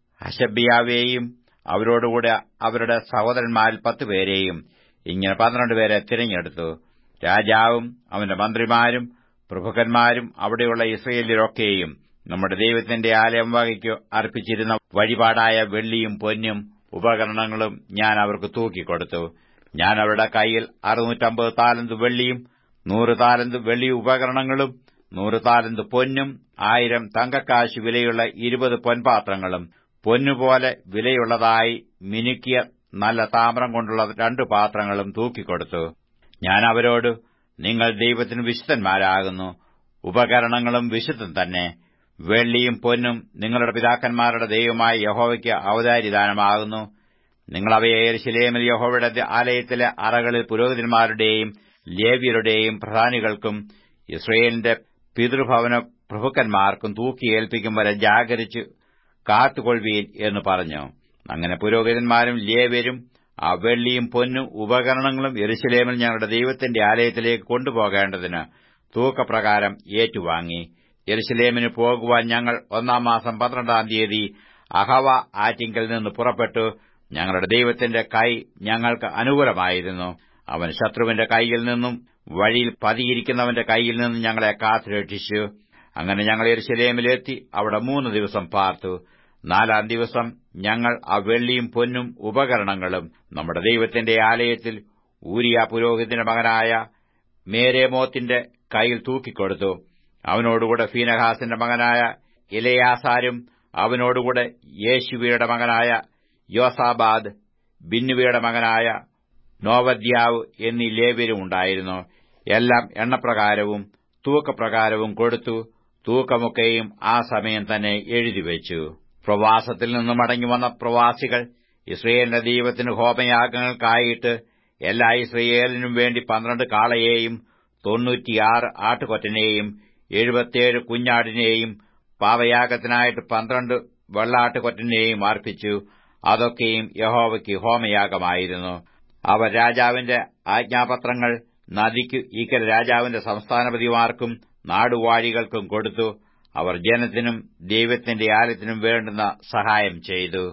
ഹശബ്യാവേയും അവരോടുകൂടെ അവരുടെ സഹോദരന്മാരിൽ പത്തുപേരെയും ഇങ്ങനെ പന്ത്രണ്ട് പേരെ തിരഞ്ഞെടുത്തു രാജാവും അവന്റെ മന്ത്രിമാരും പ്രഭുക്കന്മാരും അവിടെയുള്ള ഇസ്രയേലിലൊക്കെയും നമ്മുടെ ദൈവത്തിന്റെ ആലയം വകയ്ക്കു അർപ്പിച്ചിരുന്ന വഴിപാടായ വെള്ളിയും പൊന്നും ഉപകരണങ്ങളും ഞാൻ അവർക്ക് തൂക്കിക്കൊടുത്തു ഞാൻ അവരുടെ കൈയിൽ അറുന്നൂറ്റമ്പത് താലന്ത് വെള്ളിയും നൂറ് താലന്ത് വെള്ളി ഉപകരണങ്ങളും നൂറ് താലന്ത് പൊന്നും ആയിരം തങ്കക്കാശ് വിലയുള്ള ഇരുപത് പൊൻപാത്രങ്ങളും പൊന്നുപോലെ വിലയുള്ളതായി മിനുക്കിയ നല്ല താമ്രം കൊണ്ടുള്ള രണ്ടു പാത്രങ്ങളും തൂക്കിക്കൊടുത്തു ഞാൻ അവരോട് നിങ്ങൾ ദൈവത്തിന് വിശുദ്ധന്മാരാകുന്നു ഉപകരണങ്ങളും വിശുദ്ധം തന്നെ വെള്ളിയും പൊന്നും നിങ്ങളുടെ പിതാക്കന്മാരുടെ ദൈവമായ യഹോവയ്ക്ക് അവതാരിദാനമാകുന്നു നിങ്ങൾ അവയെ എരിശിലേമിൽ യഹോവയുടെ ആലയത്തിലെ അറകളിൽ പുരോഹിതന്മാരുടെയും ലേവ്യരുടെയും പ്രധാനികൾക്കും ഇസ്രയേലിന്റെ പിതൃഭവന പ്രഭുക്കന്മാർക്കും തൂക്കിയേൽപ്പിക്കും വരെ ജാഗരിച്ച് കാത്തുകൊള്ളുവീൻ എന്ന് പറഞ്ഞു അങ്ങനെ പുരോഹിതന്മാരും ലേവ്യരും ആ വെള്ളിയും പൊന്നും ഉപകരണങ്ങളും എരുശലേമിൽ ഞങ്ങളുടെ ദൈവത്തിന്റെ ആലയത്തിലേക്ക് കൊണ്ടുപോകേണ്ടതിന് തൂക്കപ്രകാരം ഏറ്റുവാങ്ങി യെരുശലേമിന് പോകുവാൻ ഞങ്ങൾ ഒന്നാം മാസം പന്ത്രണ്ടാം തീയതി അഹവ ആറ്റിങ്കൽ നിന്ന് പുറപ്പെട്ടു ഞങ്ങളുടെ ദൈവത്തിന്റെ കൈ ഞങ്ങൾക്ക് അനുകൂലമായിരുന്നു അവൻ ശത്രുവിന്റെ കൈയിൽ നിന്നും വഴിയിൽ പതിയിരിക്കുന്നവന്റെ കൈയിൽ നിന്നും ഞങ്ങളെ കാത്തുരക്ഷിച്ചു അങ്ങനെ ഞങ്ങൾ യെരുശലേമിലെത്തി അവിടെ മൂന്ന് ദിവസം പാർത്തു നാലാം ദിവസം ഞങ്ങൾ ആ വെള്ളിയും പൊന്നും ഉപകരണങ്ങളും നമ്മുടെ ദൈവത്തിന്റെ ആലയത്തിൽ ഊരിയ പുരോഹിതന്റെ മകനായ മേരേമോത്തിന്റെ കൈയിൽ തൂക്കിക്കൊടുത്തു അവനോടുകൂടെ ഫീനഹാസിന്റെ മകനായ ഇലയാസാരും അവനോടുകൂടെ യേശുവയുടെ മകനായ യോസാബാദ് ബിന്നുവയുടെ മകനായ നോവദ്യാവ് എന്നീ ലേവ്യരും ഉണ്ടായിരുന്നു എല്ലാം എണ്ണപ്രകാരവും തൂക്കപ്രകാരവും കൊടുത്തു തൂക്കമൊക്കെയും ആ സമയം തന്നെ എഴുതിവെച്ചു പ്രവാസത്തിൽ നിന്ന് മടങ്ങിവന്ന പ്രവാസികൾ ഇസ്രയേലിന്റെ ദൈവത്തിന് ഹോമയാഗങ്ങൾക്കായിട്ട് എല്ലാ ഇസ്രയേലിനും വേണ്ടി പന്ത്രണ്ട് കാളയെയും തൊണ്ണൂറ്റിയാറ് ആട്ടുകൊറ്റനെയും എഴുപത്തിയേഴ് കുഞ്ഞാടിനെയും പാവയാഗത്തിനായിട്ട് പന്ത്രണ്ട് വെള്ളാട്ടുകൊറ്റനെയും അർപ്പിച്ചു അതൊക്കെയും യഹോവയ്ക്ക് ഹോമയാഗമായിരുന്നു അവർ രാജാവിന്റെ ആജ്ഞാപത്രങ്ങൾ നദിക്കു ഇക്കൽ രാജാവിന്റെ സംസ്ഥാനപതിമാർക്കും നാടുവാഴികൾക്കും കൊടുത്തു അവർ ജനത്തിനും ദൈവത്തിന്റെ ആലയത്തിനും വേണ്ടുന്ന സഹായം ചെയ്തു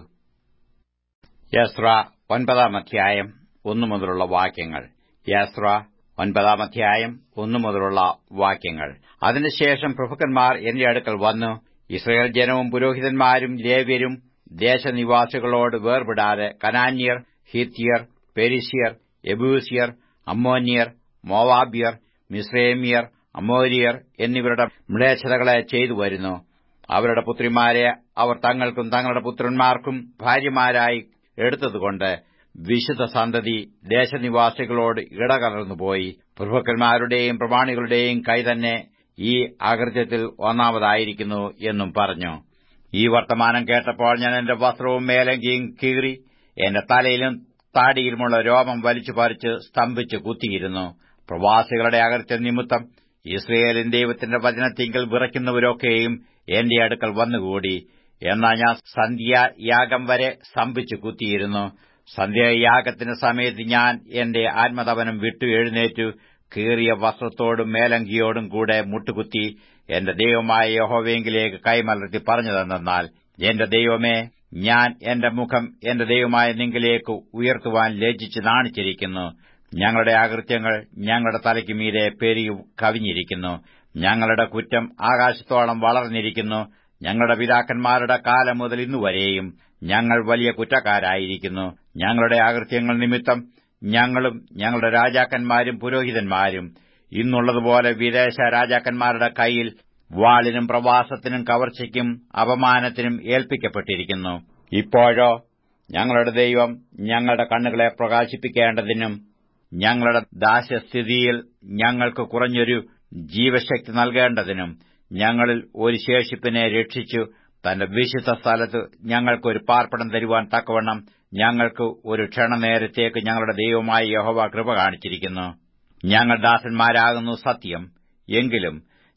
യസ്ര ഒൻപതാം അധ്യായം ഒന്നു മുതലുള്ള വാക്യങ്ങൾ യസ്ര ഒൻപതാം അധ്യായം ഒന്നു മുതലുള്ള വാക്യങ്ങൾ അതിനുശേഷം പ്രഭുക്കന്മാർ എന്റെ അടുക്കൽ വന്നു ഇസ്രയേൽ ജനവും പുരോഹിതന്മാരും ലേവ്യരും ദേശനിവാസികളോട് വേർപെടാതെ കനാന്യർ ഹിത്യർ പെരിഷ്യർ എബൂസിയർ അമ്മോന്യർ മോവാബ്യർ മിസ്രേമിയർ അമോരിയർ എന്നിവരുടെ മ്ലേച്ഛതകളെ ചെയ്തു വരുന്നു അവരുടെ പുത്രിമാരെ അവർ തങ്ങൾക്കും തങ്ങളുടെ പുത്രന്മാർക്കും ഭാര്യമാരായി എടുത്തതുകൊണ്ട് വിശുദ്ധ സന്തതി ദേശനിവാസികളോട് ഇടകലർന്നുപോയി പ്രഭുക്കന്മാരുടെയും പ്രമാണികളുടെയും കൈ തന്നെ ഈ അകൃത്യത്തിൽ ഒന്നാമതായിരിക്കുന്നു എന്നും പറഞ്ഞു ഈ വർത്തമാനം കേട്ടപ്പോൾ ഞാൻ എന്റെ വസ്ത്രവും മേലങ്കിയും കീറി എന്റെ തലയിലും താടിയിലുമുള്ള രോമം വലിച്ചു പറിച്ച് സ്തംഭിച്ച് കുത്തിയിരുന്നു പ്രവാസികളുടെ അകൃത്യ നിമിത്തം ഇസ്രയേലിൻ ദൈവത്തിന്റെ വചനത്തിങ്കൽ വിറയ്ക്കുന്നവരൊക്കെയും എന്റെ അടുക്കൽ വന്നുകൂടി എന്നാൽ ഞാൻ സന്ധ്യായാഗം വരെ സ്തംഭിച്ചു കുത്തിയിരുന്നു സന്ധ്യായാഗത്തിന്റെ സമയത്ത് ഞാൻ എന്റെ ആത്മതപനം വിട്ടു എഴുന്നേറ്റു കീറിയ വസ്ത്രത്തോടും മേലങ്കിയോടും കൂടെ മുട്ടുകുത്തി എന്റെ ദൈവമായ യഹോവയെങ്കിലേക്ക് കൈമലർത്തി പറഞ്ഞതെന്നാൽ എന്റെ ദൈവമേ ഞാൻ എന്റെ മുഖം എന്റെ ദൈവമായ നിങ്കിലേക്ക് ഉയർത്തുവാൻ ലജ്ജിച്ച് നാണിച്ചിരിക്കുന്നു ഞങ്ങളുടെ അകൃത്യങ്ങൾ ഞങ്ങളുടെ തലയ്ക്ക് മീതെ പെരുകി കവിഞ്ഞിരിക്കുന്നു ഞങ്ങളുടെ കുറ്റം ആകാശത്തോളം വളർന്നിരിക്കുന്നു ഞങ്ങളുടെ പിതാക്കന്മാരുടെ കാലം മുതൽ ഇന്നുവരെയും ഞങ്ങൾ വലിയ കുറ്റക്കാരായിരിക്കുന്നു ഞങ്ങളുടെ അകൃത്യങ്ങൾ നിമിത്തം ഞങ്ങളും ഞങ്ങളുടെ രാജാക്കന്മാരും പുരോഹിതന്മാരും ഇന്നുള്ളതുപോലെ വിദേശ രാജാക്കന്മാരുടെ കൈയിൽ വാളിനും പ്രവാസത്തിനും കവർച്ചയ്ക്കും അപമാനത്തിനും ഏൽപ്പിക്കപ്പെട്ടിരിക്കുന്നു ഇപ്പോഴോ ഞങ്ങളുടെ ദൈവം ഞങ്ങളുടെ കണ്ണുകളെ പ്രകാശിപ്പിക്കേണ്ടതിനും ഞങ്ങളുടെ ദാസ്യസ്ഥിതിയിൽ ഞങ്ങൾക്ക് കുറഞ്ഞൊരു ജീവശക്തി നൽകേണ്ടതിനും ഞങ്ങളിൽ ഒരു ശേഷിപ്പിനെ രക്ഷിച്ചു തന്റെ വിശുദ്ധ സ്ഥലത്ത് ഞങ്ങൾക്കൊരു പാർപ്പിടം തരുവാൻ തക്കവണ്ണം ഞങ്ങൾക്ക് ഒരു ക്ഷണനേരത്തേക്ക് ഞങ്ങളുടെ ദൈവമായ യഹോവ കൃപ കാണിച്ചിരിക്കുന്നു ഞങ്ങൾ ദാസന്മാരാകുന്നു സത്യം എങ്കിലും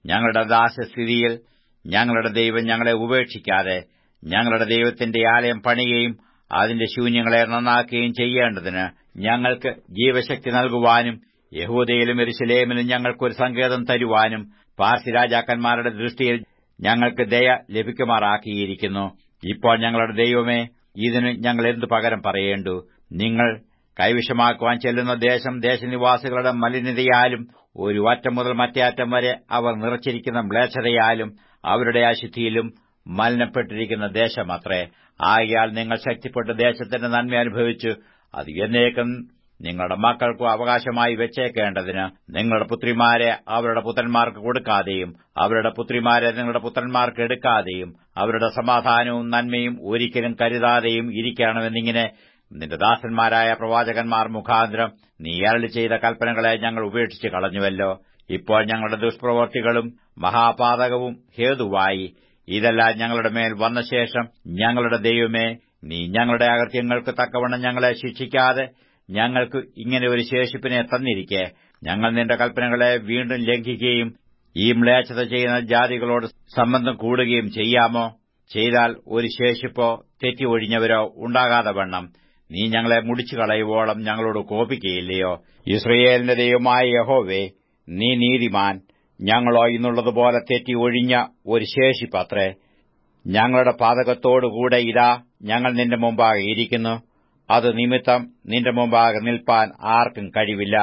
ഞങ്ങളുടെ ദാസസ്ഥിതിയിൽ ഞങ്ങളുടെ ദൈവം ഞങ്ങളെ ഉപേക്ഷിക്കാതെ ഞങ്ങളുടെ ദൈവത്തിന്റെ ആലയം പണിയുകയും അതിന്റെ ശൂന്യങ്ങളെ നന്നാക്കുകയും ചെയ്യേണ്ടതിന് ഞങ്ങൾക്ക് ജീവശക്തി നൽകുവാനും യഹൂദയിലും എരുശലേമിലും ഞങ്ങൾക്കൊരു സങ്കേതം തരുവാനും പാർസി രാജാക്കന്മാരുടെ ദൃഷ്ടിയിൽ ഞങ്ങൾക്ക് ദയ ലഭിക്കുമാറാക്കിയിരിക്കുന്നു ഇപ്പോൾ ഞങ്ങളുടെ ദൈവമേ ഇതിന് ഞങ്ങൾ എന്തു പകരം പറയേണ്ടു നിങ്ങൾ കൈവശമാക്കുവാൻ ചെല്ലുന്ന ദേശം ദേശനിവാസികളുടെ മലിനതയാലും ഒരു അറ്റം മുതൽ മറ്റേ അറ്റം വരെ അവർ നിറച്ചിരിക്കുന്ന മ്ലേച്ഛതയാലും അവരുടെ അശുദ്ധിയിലും മലിനപ്പെട്ടിരിക്കുന്ന ദേശമത്രേ ആകയാൽ നിങ്ങൾ ശക്തിപ്പെട്ട് ദേശത്തിന്റെ നന്മ അനുഭവിച്ചു അത് എന്നേക്കും നിങ്ങളുടെ മക്കൾക്കും അവകാശമായി വെച്ചേക്കേണ്ടതിന് നിങ്ങളുടെ പുത്രിമാരെ അവരുടെ പുത്രന്മാർക്ക് കൊടുക്കാതെയും അവരുടെ പുത്രിമാരെ നിങ്ങളുടെ പുത്രന്മാർക്ക് എടുക്കാതെയും അവരുടെ സമാധാനവും നന്മയും ഒരിക്കലും കരുതാതെയും ഇരിക്കണമെന്നിങ്ങനെ നിന്റെ ദാസന്മാരായ പ്രവാചകന്മാർ മുഖാന്തരം നീ അരളി ചെയ്ത കൽപ്പനകളെ ഞങ്ങൾ ഉപേക്ഷിച്ച് കളഞ്ഞുവല്ലോ ഇപ്പോൾ ഞങ്ങളുടെ ദുഷ്പ്രവർത്തികളും മഹാപാതകവും ഹേതുവായി ഇതെല്ലാം ഞങ്ങളുടെ മേൽ വന്ന ശേഷം ഞങ്ങളുടെ ദൈവമേ നീ ഞങ്ങളുടെ അകൃത്യങ്ങൾക്ക് തക്കവണ്ണം ഞങ്ങളെ ശിക്ഷിക്കാതെ ഞങ്ങൾക്ക് ഇങ്ങനെ ഒരു ശേഷിപ്പിനെ തന്നിരിക്കെ ഞങ്ങൾ നിന്റെ കൽപ്പനകളെ വീണ്ടും ലംഘിക്കുകയും ഈ മ്ലേച്ഛത ചെയ്യുന്ന ജാതികളോട് സംബന്ധം കൂടുകയും ചെയ്യാമോ ചെയ്താൽ ഒരു ശേഷിപ്പോ തെറ്റി ഒഴിഞ്ഞവരോ ഉണ്ടാകാതെ വണ്ണം നീ ഞങ്ങളെ മുടിച്ചു കളയുവോളം ഞങ്ങളോട് കോപിക്കുകയില്ലയോ ഇസ്രയേലിന്റെ ദൈവമായ യഹോവേ നീ നീതിമാൻ ഞങ്ങളോ ഇന്നുള്ളതുപോലെ തെറ്റി ഒഴിഞ്ഞ ഒരു ശേഷിപ്പത്രേ ഞങ്ങളുടെ പാതകത്തോടുകൂടെ ഇതാ ഞങ്ങൾ നിന്റെ മുമ്പാകെ ഇരിക്കുന്നു അത് നിമിത്തം നിന്റെ മുമ്പാകെ നിൽപ്പാൻ ആർക്കും കഴിവില്ല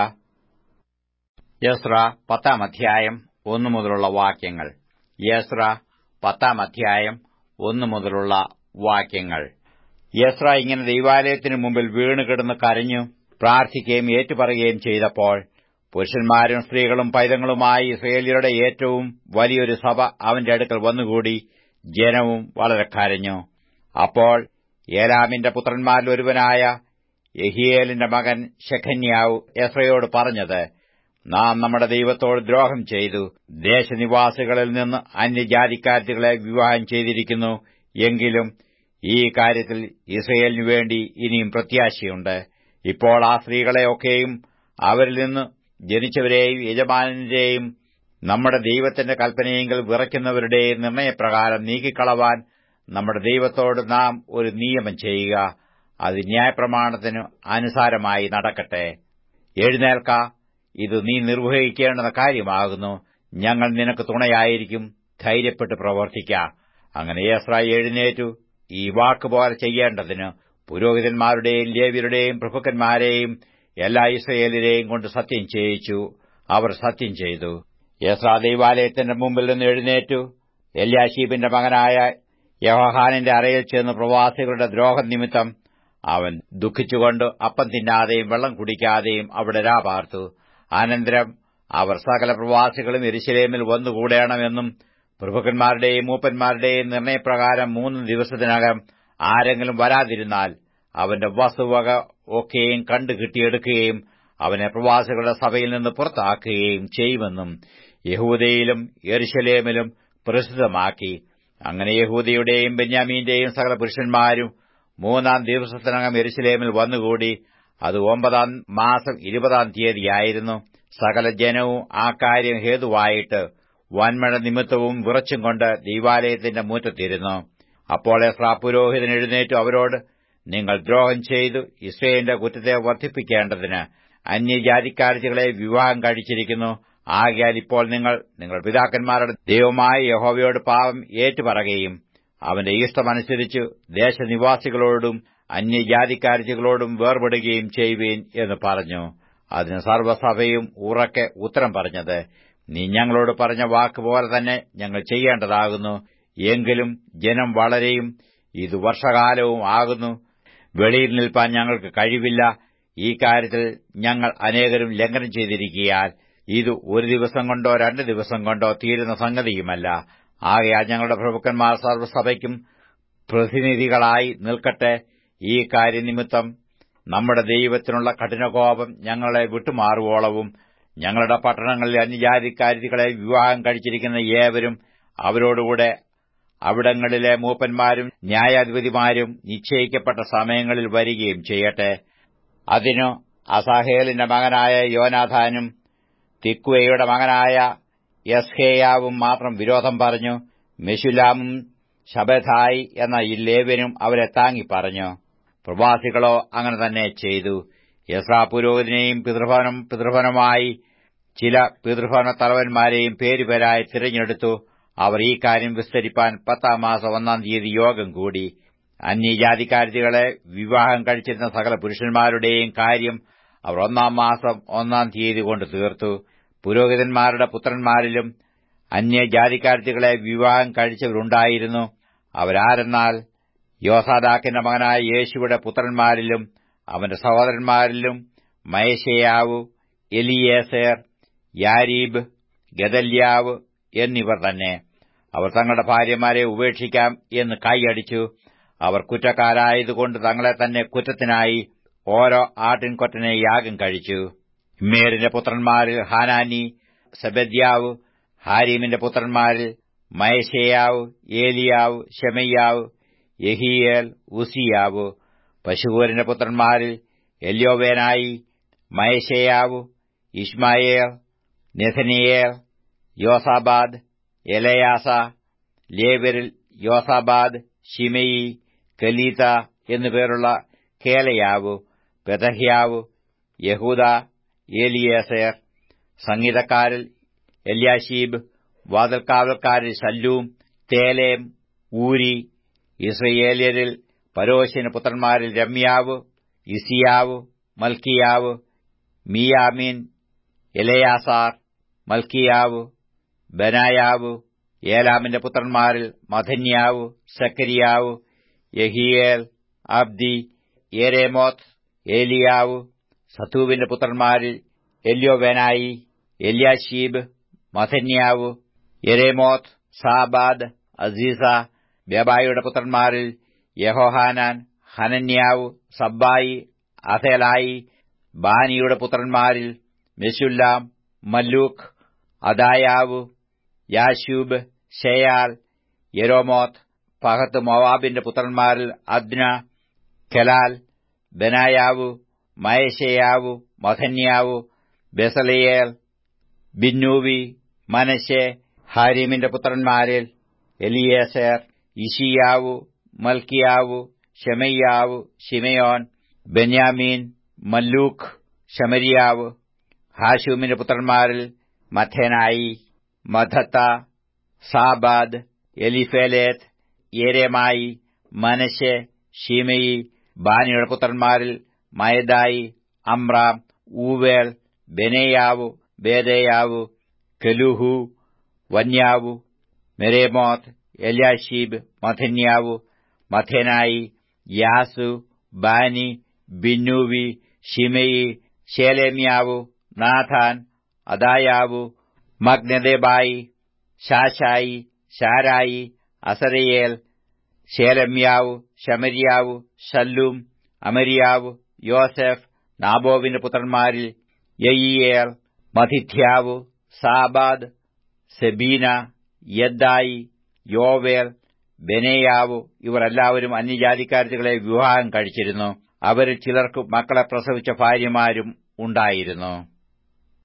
യസ്ര പത്താം അധ്യായം ഒന്നു മുതലുള്ള വാക്യങ്ങൾ യസ്ര പത്താം അധ്യായം ഒന്നു മുതലുള്ള വാക്യങ്ങൾ യസ്ര ഇങ്ങനെ ദൈവാലയത്തിനു മുമ്പിൽ വീണുകിടന്ന് കരഞ്ഞു പ്രാർത്ഥിക്കുകയും ഏറ്റുപറയുകയും ചെയ്തപ്പോൾ പുരുഷന്മാരും സ്ത്രീകളും പൈതങ്ങളുമായി ഇസ്രയേലിയരുടെ ഏറ്റവും വലിയൊരു സഭ അവന്റെ അടുക്കൽ വന്നുകൂടി ജനവും വളരെ കരഞ്ഞു അപ്പോൾ ഏലാമിന്റെ പുത്രന്മാരിൽ ഒരുവനായ യഹിയേലിന്റെ മകൻ ശഖന്യാവ് എസ്രയോട് പറഞ്ഞത് നാം നമ്മുടെ ദൈവത്തോട് ദ്രോഹം ചെയ്തു ദേശനിവാസികളിൽ നിന്ന് അന്യജാതിക്കാരത്തികളെ വിവാഹം ചെയ്തിരിക്കുന്നു എങ്കിലും ഈ കാര്യത്തിൽ ഇസ്രയേലിനു വേണ്ടി ഇനിയും പ്രത്യാശയുണ്ട് ഇപ്പോൾ ആ സ്ത്രീകളെയൊക്കെയും അവരിൽ നിന്ന് ജനിച്ചവരെയും യജമാനന്റെയും നമ്മുടെ ദൈവത്തിന്റെ കൽപ്പനയെങ്കിൽ വിറയ്ക്കുന്നവരുടെയും നിർണയപ്രകാരം നീക്കിക്കളവാൻ നമ്മുടെ ദൈവത്തോട് നാം ഒരു നിയമം ചെയ്യുക അത് ന്യായപ്രമാണത്തിന് അനുസാരമായി നടക്കട്ടെ എഴുന്നേൽക്ക ഇത് നീ നിർവഹിക്കേണ്ടുന്ന കാര്യമാകുന്നു ഞങ്ങൾ നിനക്ക് തുണയായിരിക്കും ധൈര്യപ്പെട്ട് പ്രവർത്തിക്ക അങ്ങനെ ഏസ്ര എഴുന്നേറ്റു ഈ വാക്കുപോലെ ചെയ്യേണ്ടതിന് പുരോഹിതന്മാരുടെയും ലേവ്യരുടെയും പ്രഭുക്കന്മാരെയും എല്ലാ ഇസ്രയേലിനെയും കൊണ്ട് സത്യം ചെയ്യിച്ചു അവർ സത്യം ചെയ്തു യസ്ര ദൈവാലയത്തിന്റെ മുമ്പിൽ നിന്ന് എഴുന്നേറ്റു എല്യാശീബിന്റെ മകനായ യവഹാനിന്റെ അറയിൽ ചെന്ന് പ്രവാസികളുടെ ദ്രോഹം നിമിത്തം അവൻ ദുഃഖിച്ചുകൊണ്ട് അപ്പം തിന്നാതെയും വെള്ളം കുടിക്കാതെയും അവിടെ രാപാർത്തു അനന്തരം അവർ സകല പ്രവാസികളും എരിശിലേമിൽ വന്നുകൂടേണമെന്നും പ്രഭുക്കന്മാരുടെയും മൂപ്പന്മാരുടെയും നിർണയപ്രകാരം മൂന്ന് ദിവസത്തിനകം ആരെങ്കിലും വരാതിരുന്നാൽ അവന്റെ വസ്തുവക ഒക്കെയും കണ്ടു കിട്ടിയെടുക്കുകയും അവനെ പ്രവാസികളുടെ സഭയിൽ നിന്ന് പുറത്താക്കുകയും ചെയ്യുമെന്നും യഹൂദയിലും എരുശലേമിലും പ്രസിദ്ധമാക്കി അങ്ങനെ യഹൂദയുടെയും ബെന്യാമീന്റെയും സകല പുരുഷന്മാരും മൂന്നാം ദിവസത്തിനകം എരുശലേമിൽ വന്നുകൂടി അത് ഒമ്പതാം മാസം ഇരുപതാം തീയതിയായിരുന്നു സകല ജനവും ആ കാര്യം ഹേതുവായിട്ട് വൻമഴ നിമിത്തവും വിറച്ചും കൊണ്ട് ദൈവാലയത്തിന്റെ മുറ്റത്തിരുന്നു അപ്പോൾ എസ്രാ പുരോഹിതൻ എഴുന്നേറ്റു അവരോട് നിങ്ങൾ ദ്രോഹം ചെയ്തു ഇസ്രയേലിന്റെ കുറ്റത്തെ വർദ്ധിപ്പിക്കേണ്ടതിന് അന്യജാതിക്കാരികളെ വിവാഹം കഴിച്ചിരിക്കുന്നു ആകയാൽ ഇപ്പോൾ നിങ്ങൾ നിങ്ങൾ പിതാക്കന്മാരുടെ ദൈവമായ യഹോവയോട് പാപം ഏറ്റുപറയുകയും അവന്റെ ഇഷ്ടമനുസരിച്ച് ദേശനിവാസികളോടും അന്യജാതിക്കാരികളോടും വേർപെടുകയും ചെയ്യുവീൻ എന്ന് പറഞ്ഞു അതിന് സർവ്വസഭയും ഉറക്കെ ഉത്തരം പറഞ്ഞത് നീ ഞങ്ങളോട് പറഞ്ഞ വാക്കുപോലെ തന്നെ ഞങ്ങൾ ചെയ്യേണ്ടതാകുന്നു എങ്കിലും ജനം വളരെയും ഇത് വർഷകാലവും ആകുന്നു വെളിയിൽ നിൽപ്പാൻ ഞങ്ങൾക്ക് കഴിവില്ല ഈ കാര്യത്തിൽ ഞങ്ങൾ അനേകരും ലംഘനം ചെയ്തിരിക്കിയാൽ ഇത് ഒരു ദിവസം കൊണ്ടോ രണ്ട് ദിവസം കൊണ്ടോ തീരുന്ന സംഗതിയുമല്ല ആകയാൽ ഞങ്ങളുടെ പ്രഭുക്കന്മാർ സർവ്വസഭയ്ക്കും പ്രതിനിധികളായി നിൽക്കട്ടെ ഈ കാര്യനിമിത്തം നമ്മുടെ ദൈവത്തിനുള്ള കഠിനകോപം ഞങ്ങളെ വിട്ടുമാറുവോളവും ഞങ്ങളുടെ പട്ടണങ്ങളിൽ അന്യജാതിക്കാരികളെ വിവാഹം കഴിച്ചിരിക്കുന്ന ഏവരും അവരോടുകൂടെ അവിടങ്ങളിലെ മൂപ്പന്മാരും ന്യായാധിപതിമാരും നിശ്ചയിക്കപ്പെട്ട സമയങ്ങളിൽ വരികയും ചെയ്യട്ടെ അതിനു അസാഹേലിന്റെ മകനായ യോനാഥാനും തിക്കുവയുടെ മകനായ യസ്ഹേയാവും മാത്രം വിരോധം പറഞ്ഞു മെശുലാമും ശബഥായി എന്ന ഈ ലേവ്യനും അവരെ താങ്ങി പറഞ്ഞു പ്രവാസികളോ അങ്ങനെ തന്നെ ചെയ്തു യസ്രാ പുരോഹിതനെയും പിതൃഭവനം പിതൃഭവനമായി ചില പിതൃഭവന തലവന്മാരെയും പേരുപേരായി തിരഞ്ഞെടുത്തു അവർ ഈ കാര്യം വിസ്തരിപ്പാൻ പത്താം മാസം ഒന്നാം തീയതി യോഗം കൂടി അന്യജാതിക്കാരുതികളെ വിവാഹം കഴിച്ചിരുന്ന സകല പുരുഷന്മാരുടെയും കാര്യം അവർ ഒന്നാം മാസം ഒന്നാം തീയതി കൊണ്ട് തീർത്തു പുരോഹിതന്മാരുടെ പുത്രന്മാരിലും അന്യജാതിക്കാരുതികളെ വിവാഹം കഴിച്ചവരുണ്ടായിരുന്നു അവരാരെന്നാൽ യോസാദാക്കിന്റെ മകനായ യേശുവിടെ പുത്രന്മാരിലും അവന്റെ സഹോദരന്മാരിലും മയശയാവു എലിയേസേർ യാരീബ് ഗദല്യാവ് എന്നിവർ തന്നെ അവർ തങ്ങളുടെ ഭാര്യമാരെ ഉപേക്ഷിക്കാം എന്ന് കൈയടിച്ചു അവർ കുറ്റക്കാരായതുകൊണ്ട് തങ്ങളെ തന്നെ കുറ്റത്തിനായി ഓരോ ആട്ടിൻകൊറ്റനെ യാഗം കഴിച്ചു മേരിന്റെ പുത്രന്മാരിൽ ഹാനാനി സെബദ്യാവ് ഹാരീമിന്റെ പുത്രന്മാരിൽ മയശയാവ് ഏലിയാവ് ഷെമയ്യാവ് യഹിയേൽ ഉസിയാവ് പശുകൂരന്റെ പുത്രന്മാരിൽ എല്യോവേനായി മയശയാവ് ഇഷ്മായേൽ നെഥനിയേൽ യോസാബാദ് എലയാസ ലേവരിൽ യോസാബാദ് ഷിമയി കലീത എന്നുപേരുള്ള കേലയാവ് പെതഹ്യാവ് യഹൂദ ഏലിയേസേർ സംഗീതക്കാരിൽ എല്യാഷീബ് വാതിൽക്കാവൽക്കാരിൽ ശല്ലൂം തേലേം ഊരി ഇസ്രയേലിയരിൽ പരോശിന് പുത്രന്മാരിൽ രമ്യാവ് ഇസിയാവ് മൽക്കിയാവ് മിയാമീൻ എലയാസാർ മൽക്കിയാവ് ബനായാവ് ഏലാമിന്റെ പുത്രന്മാരിൽ മധന്യാവ് സക്കരിയാവ് യഹിയേൽ അബ്ദി ഏരേമോത്ത് ഏലിയാവ് സത്തൂവിന്റെ പുത്രന്മാരിൽ എല്യോവേനായി എല്യാഷീബ് മഥന്യാവ് യെരേമോത്ത് സാബാദ് അസീസ ബെബായിയുടെ പുത്രന്മാരിൽ യഹോഹാനാൻ ഹനന്യാവ് സബ്ബായി അഥേലായി ബാനിയുടെ പുത്രന്മാരിൽ മെശുല്ലാം മല്ലൂഖ് അദായാവ് യാശൂബ് ഷെയാൽ യെരോമോത്ത് പഹത്ത് മോവാബിന്റെ പുത്രന്മാരിൽ അദ്ന കെലാൽ ബനായാവു മയശയാവു മഥന്യാവു ബെസലയേൽ ബിന്നൂവി മനശെ ഹാരീമിന്റെ പുത്രന്മാരിൽ എലിയേസർ ഇഷിയാവു മൽക്കിയാവു ഷെമയ്യാവു ഷിമയോൻ ബെന്യാമീൻ മല്ലൂഖ് ഷമരിയാവ് ഹാഷൂമിന്റെ പുത്രന്മാരിൽ മഥേനായി മധത്ത സാബാദ് എലിഫേലേത്ത് യേരേമായി മനശെ ഷീമയി ബാനിയുടെ പുത്രന്മാരിൽ മയദായി അമ്രാം ഊവേൽ ബെനയാവു ബേദയാവു കെലുഹു വന്യാവു മെരേമോത്ത് എല്യാഷീബ് മഥന്യാവു മഥേനായി യാസു ബാനി ബിന്നൂവി ഷിമയി ശേലേമ്യാവു നാഥാൻ അദായാവു മഗ്നദേബായി ഷാഷായി ഷാരായി അസരയേൽ ശേലമ്യാവു ശമരിയാവു ഷല്ലൂം അമരിയാവു യോസെഫ് നാബോവിന്റെ പുത്രന്മാരിൽ യയിയേൽ മഥിഥ്യാവു സാബാദ് സെബീന യദ്ദായി യോവേൽ ബെനയാവു ഇവർ എല്ലാവരും അന്യജാതിക്കാരുകളെ വിവാഹം കഴിച്ചിരുന്നു അവരിൽ ചിലർക്ക് മക്കളെ പ്രസവിച്ച ഭാര്യമാരും ഉണ്ടായിരുന്നു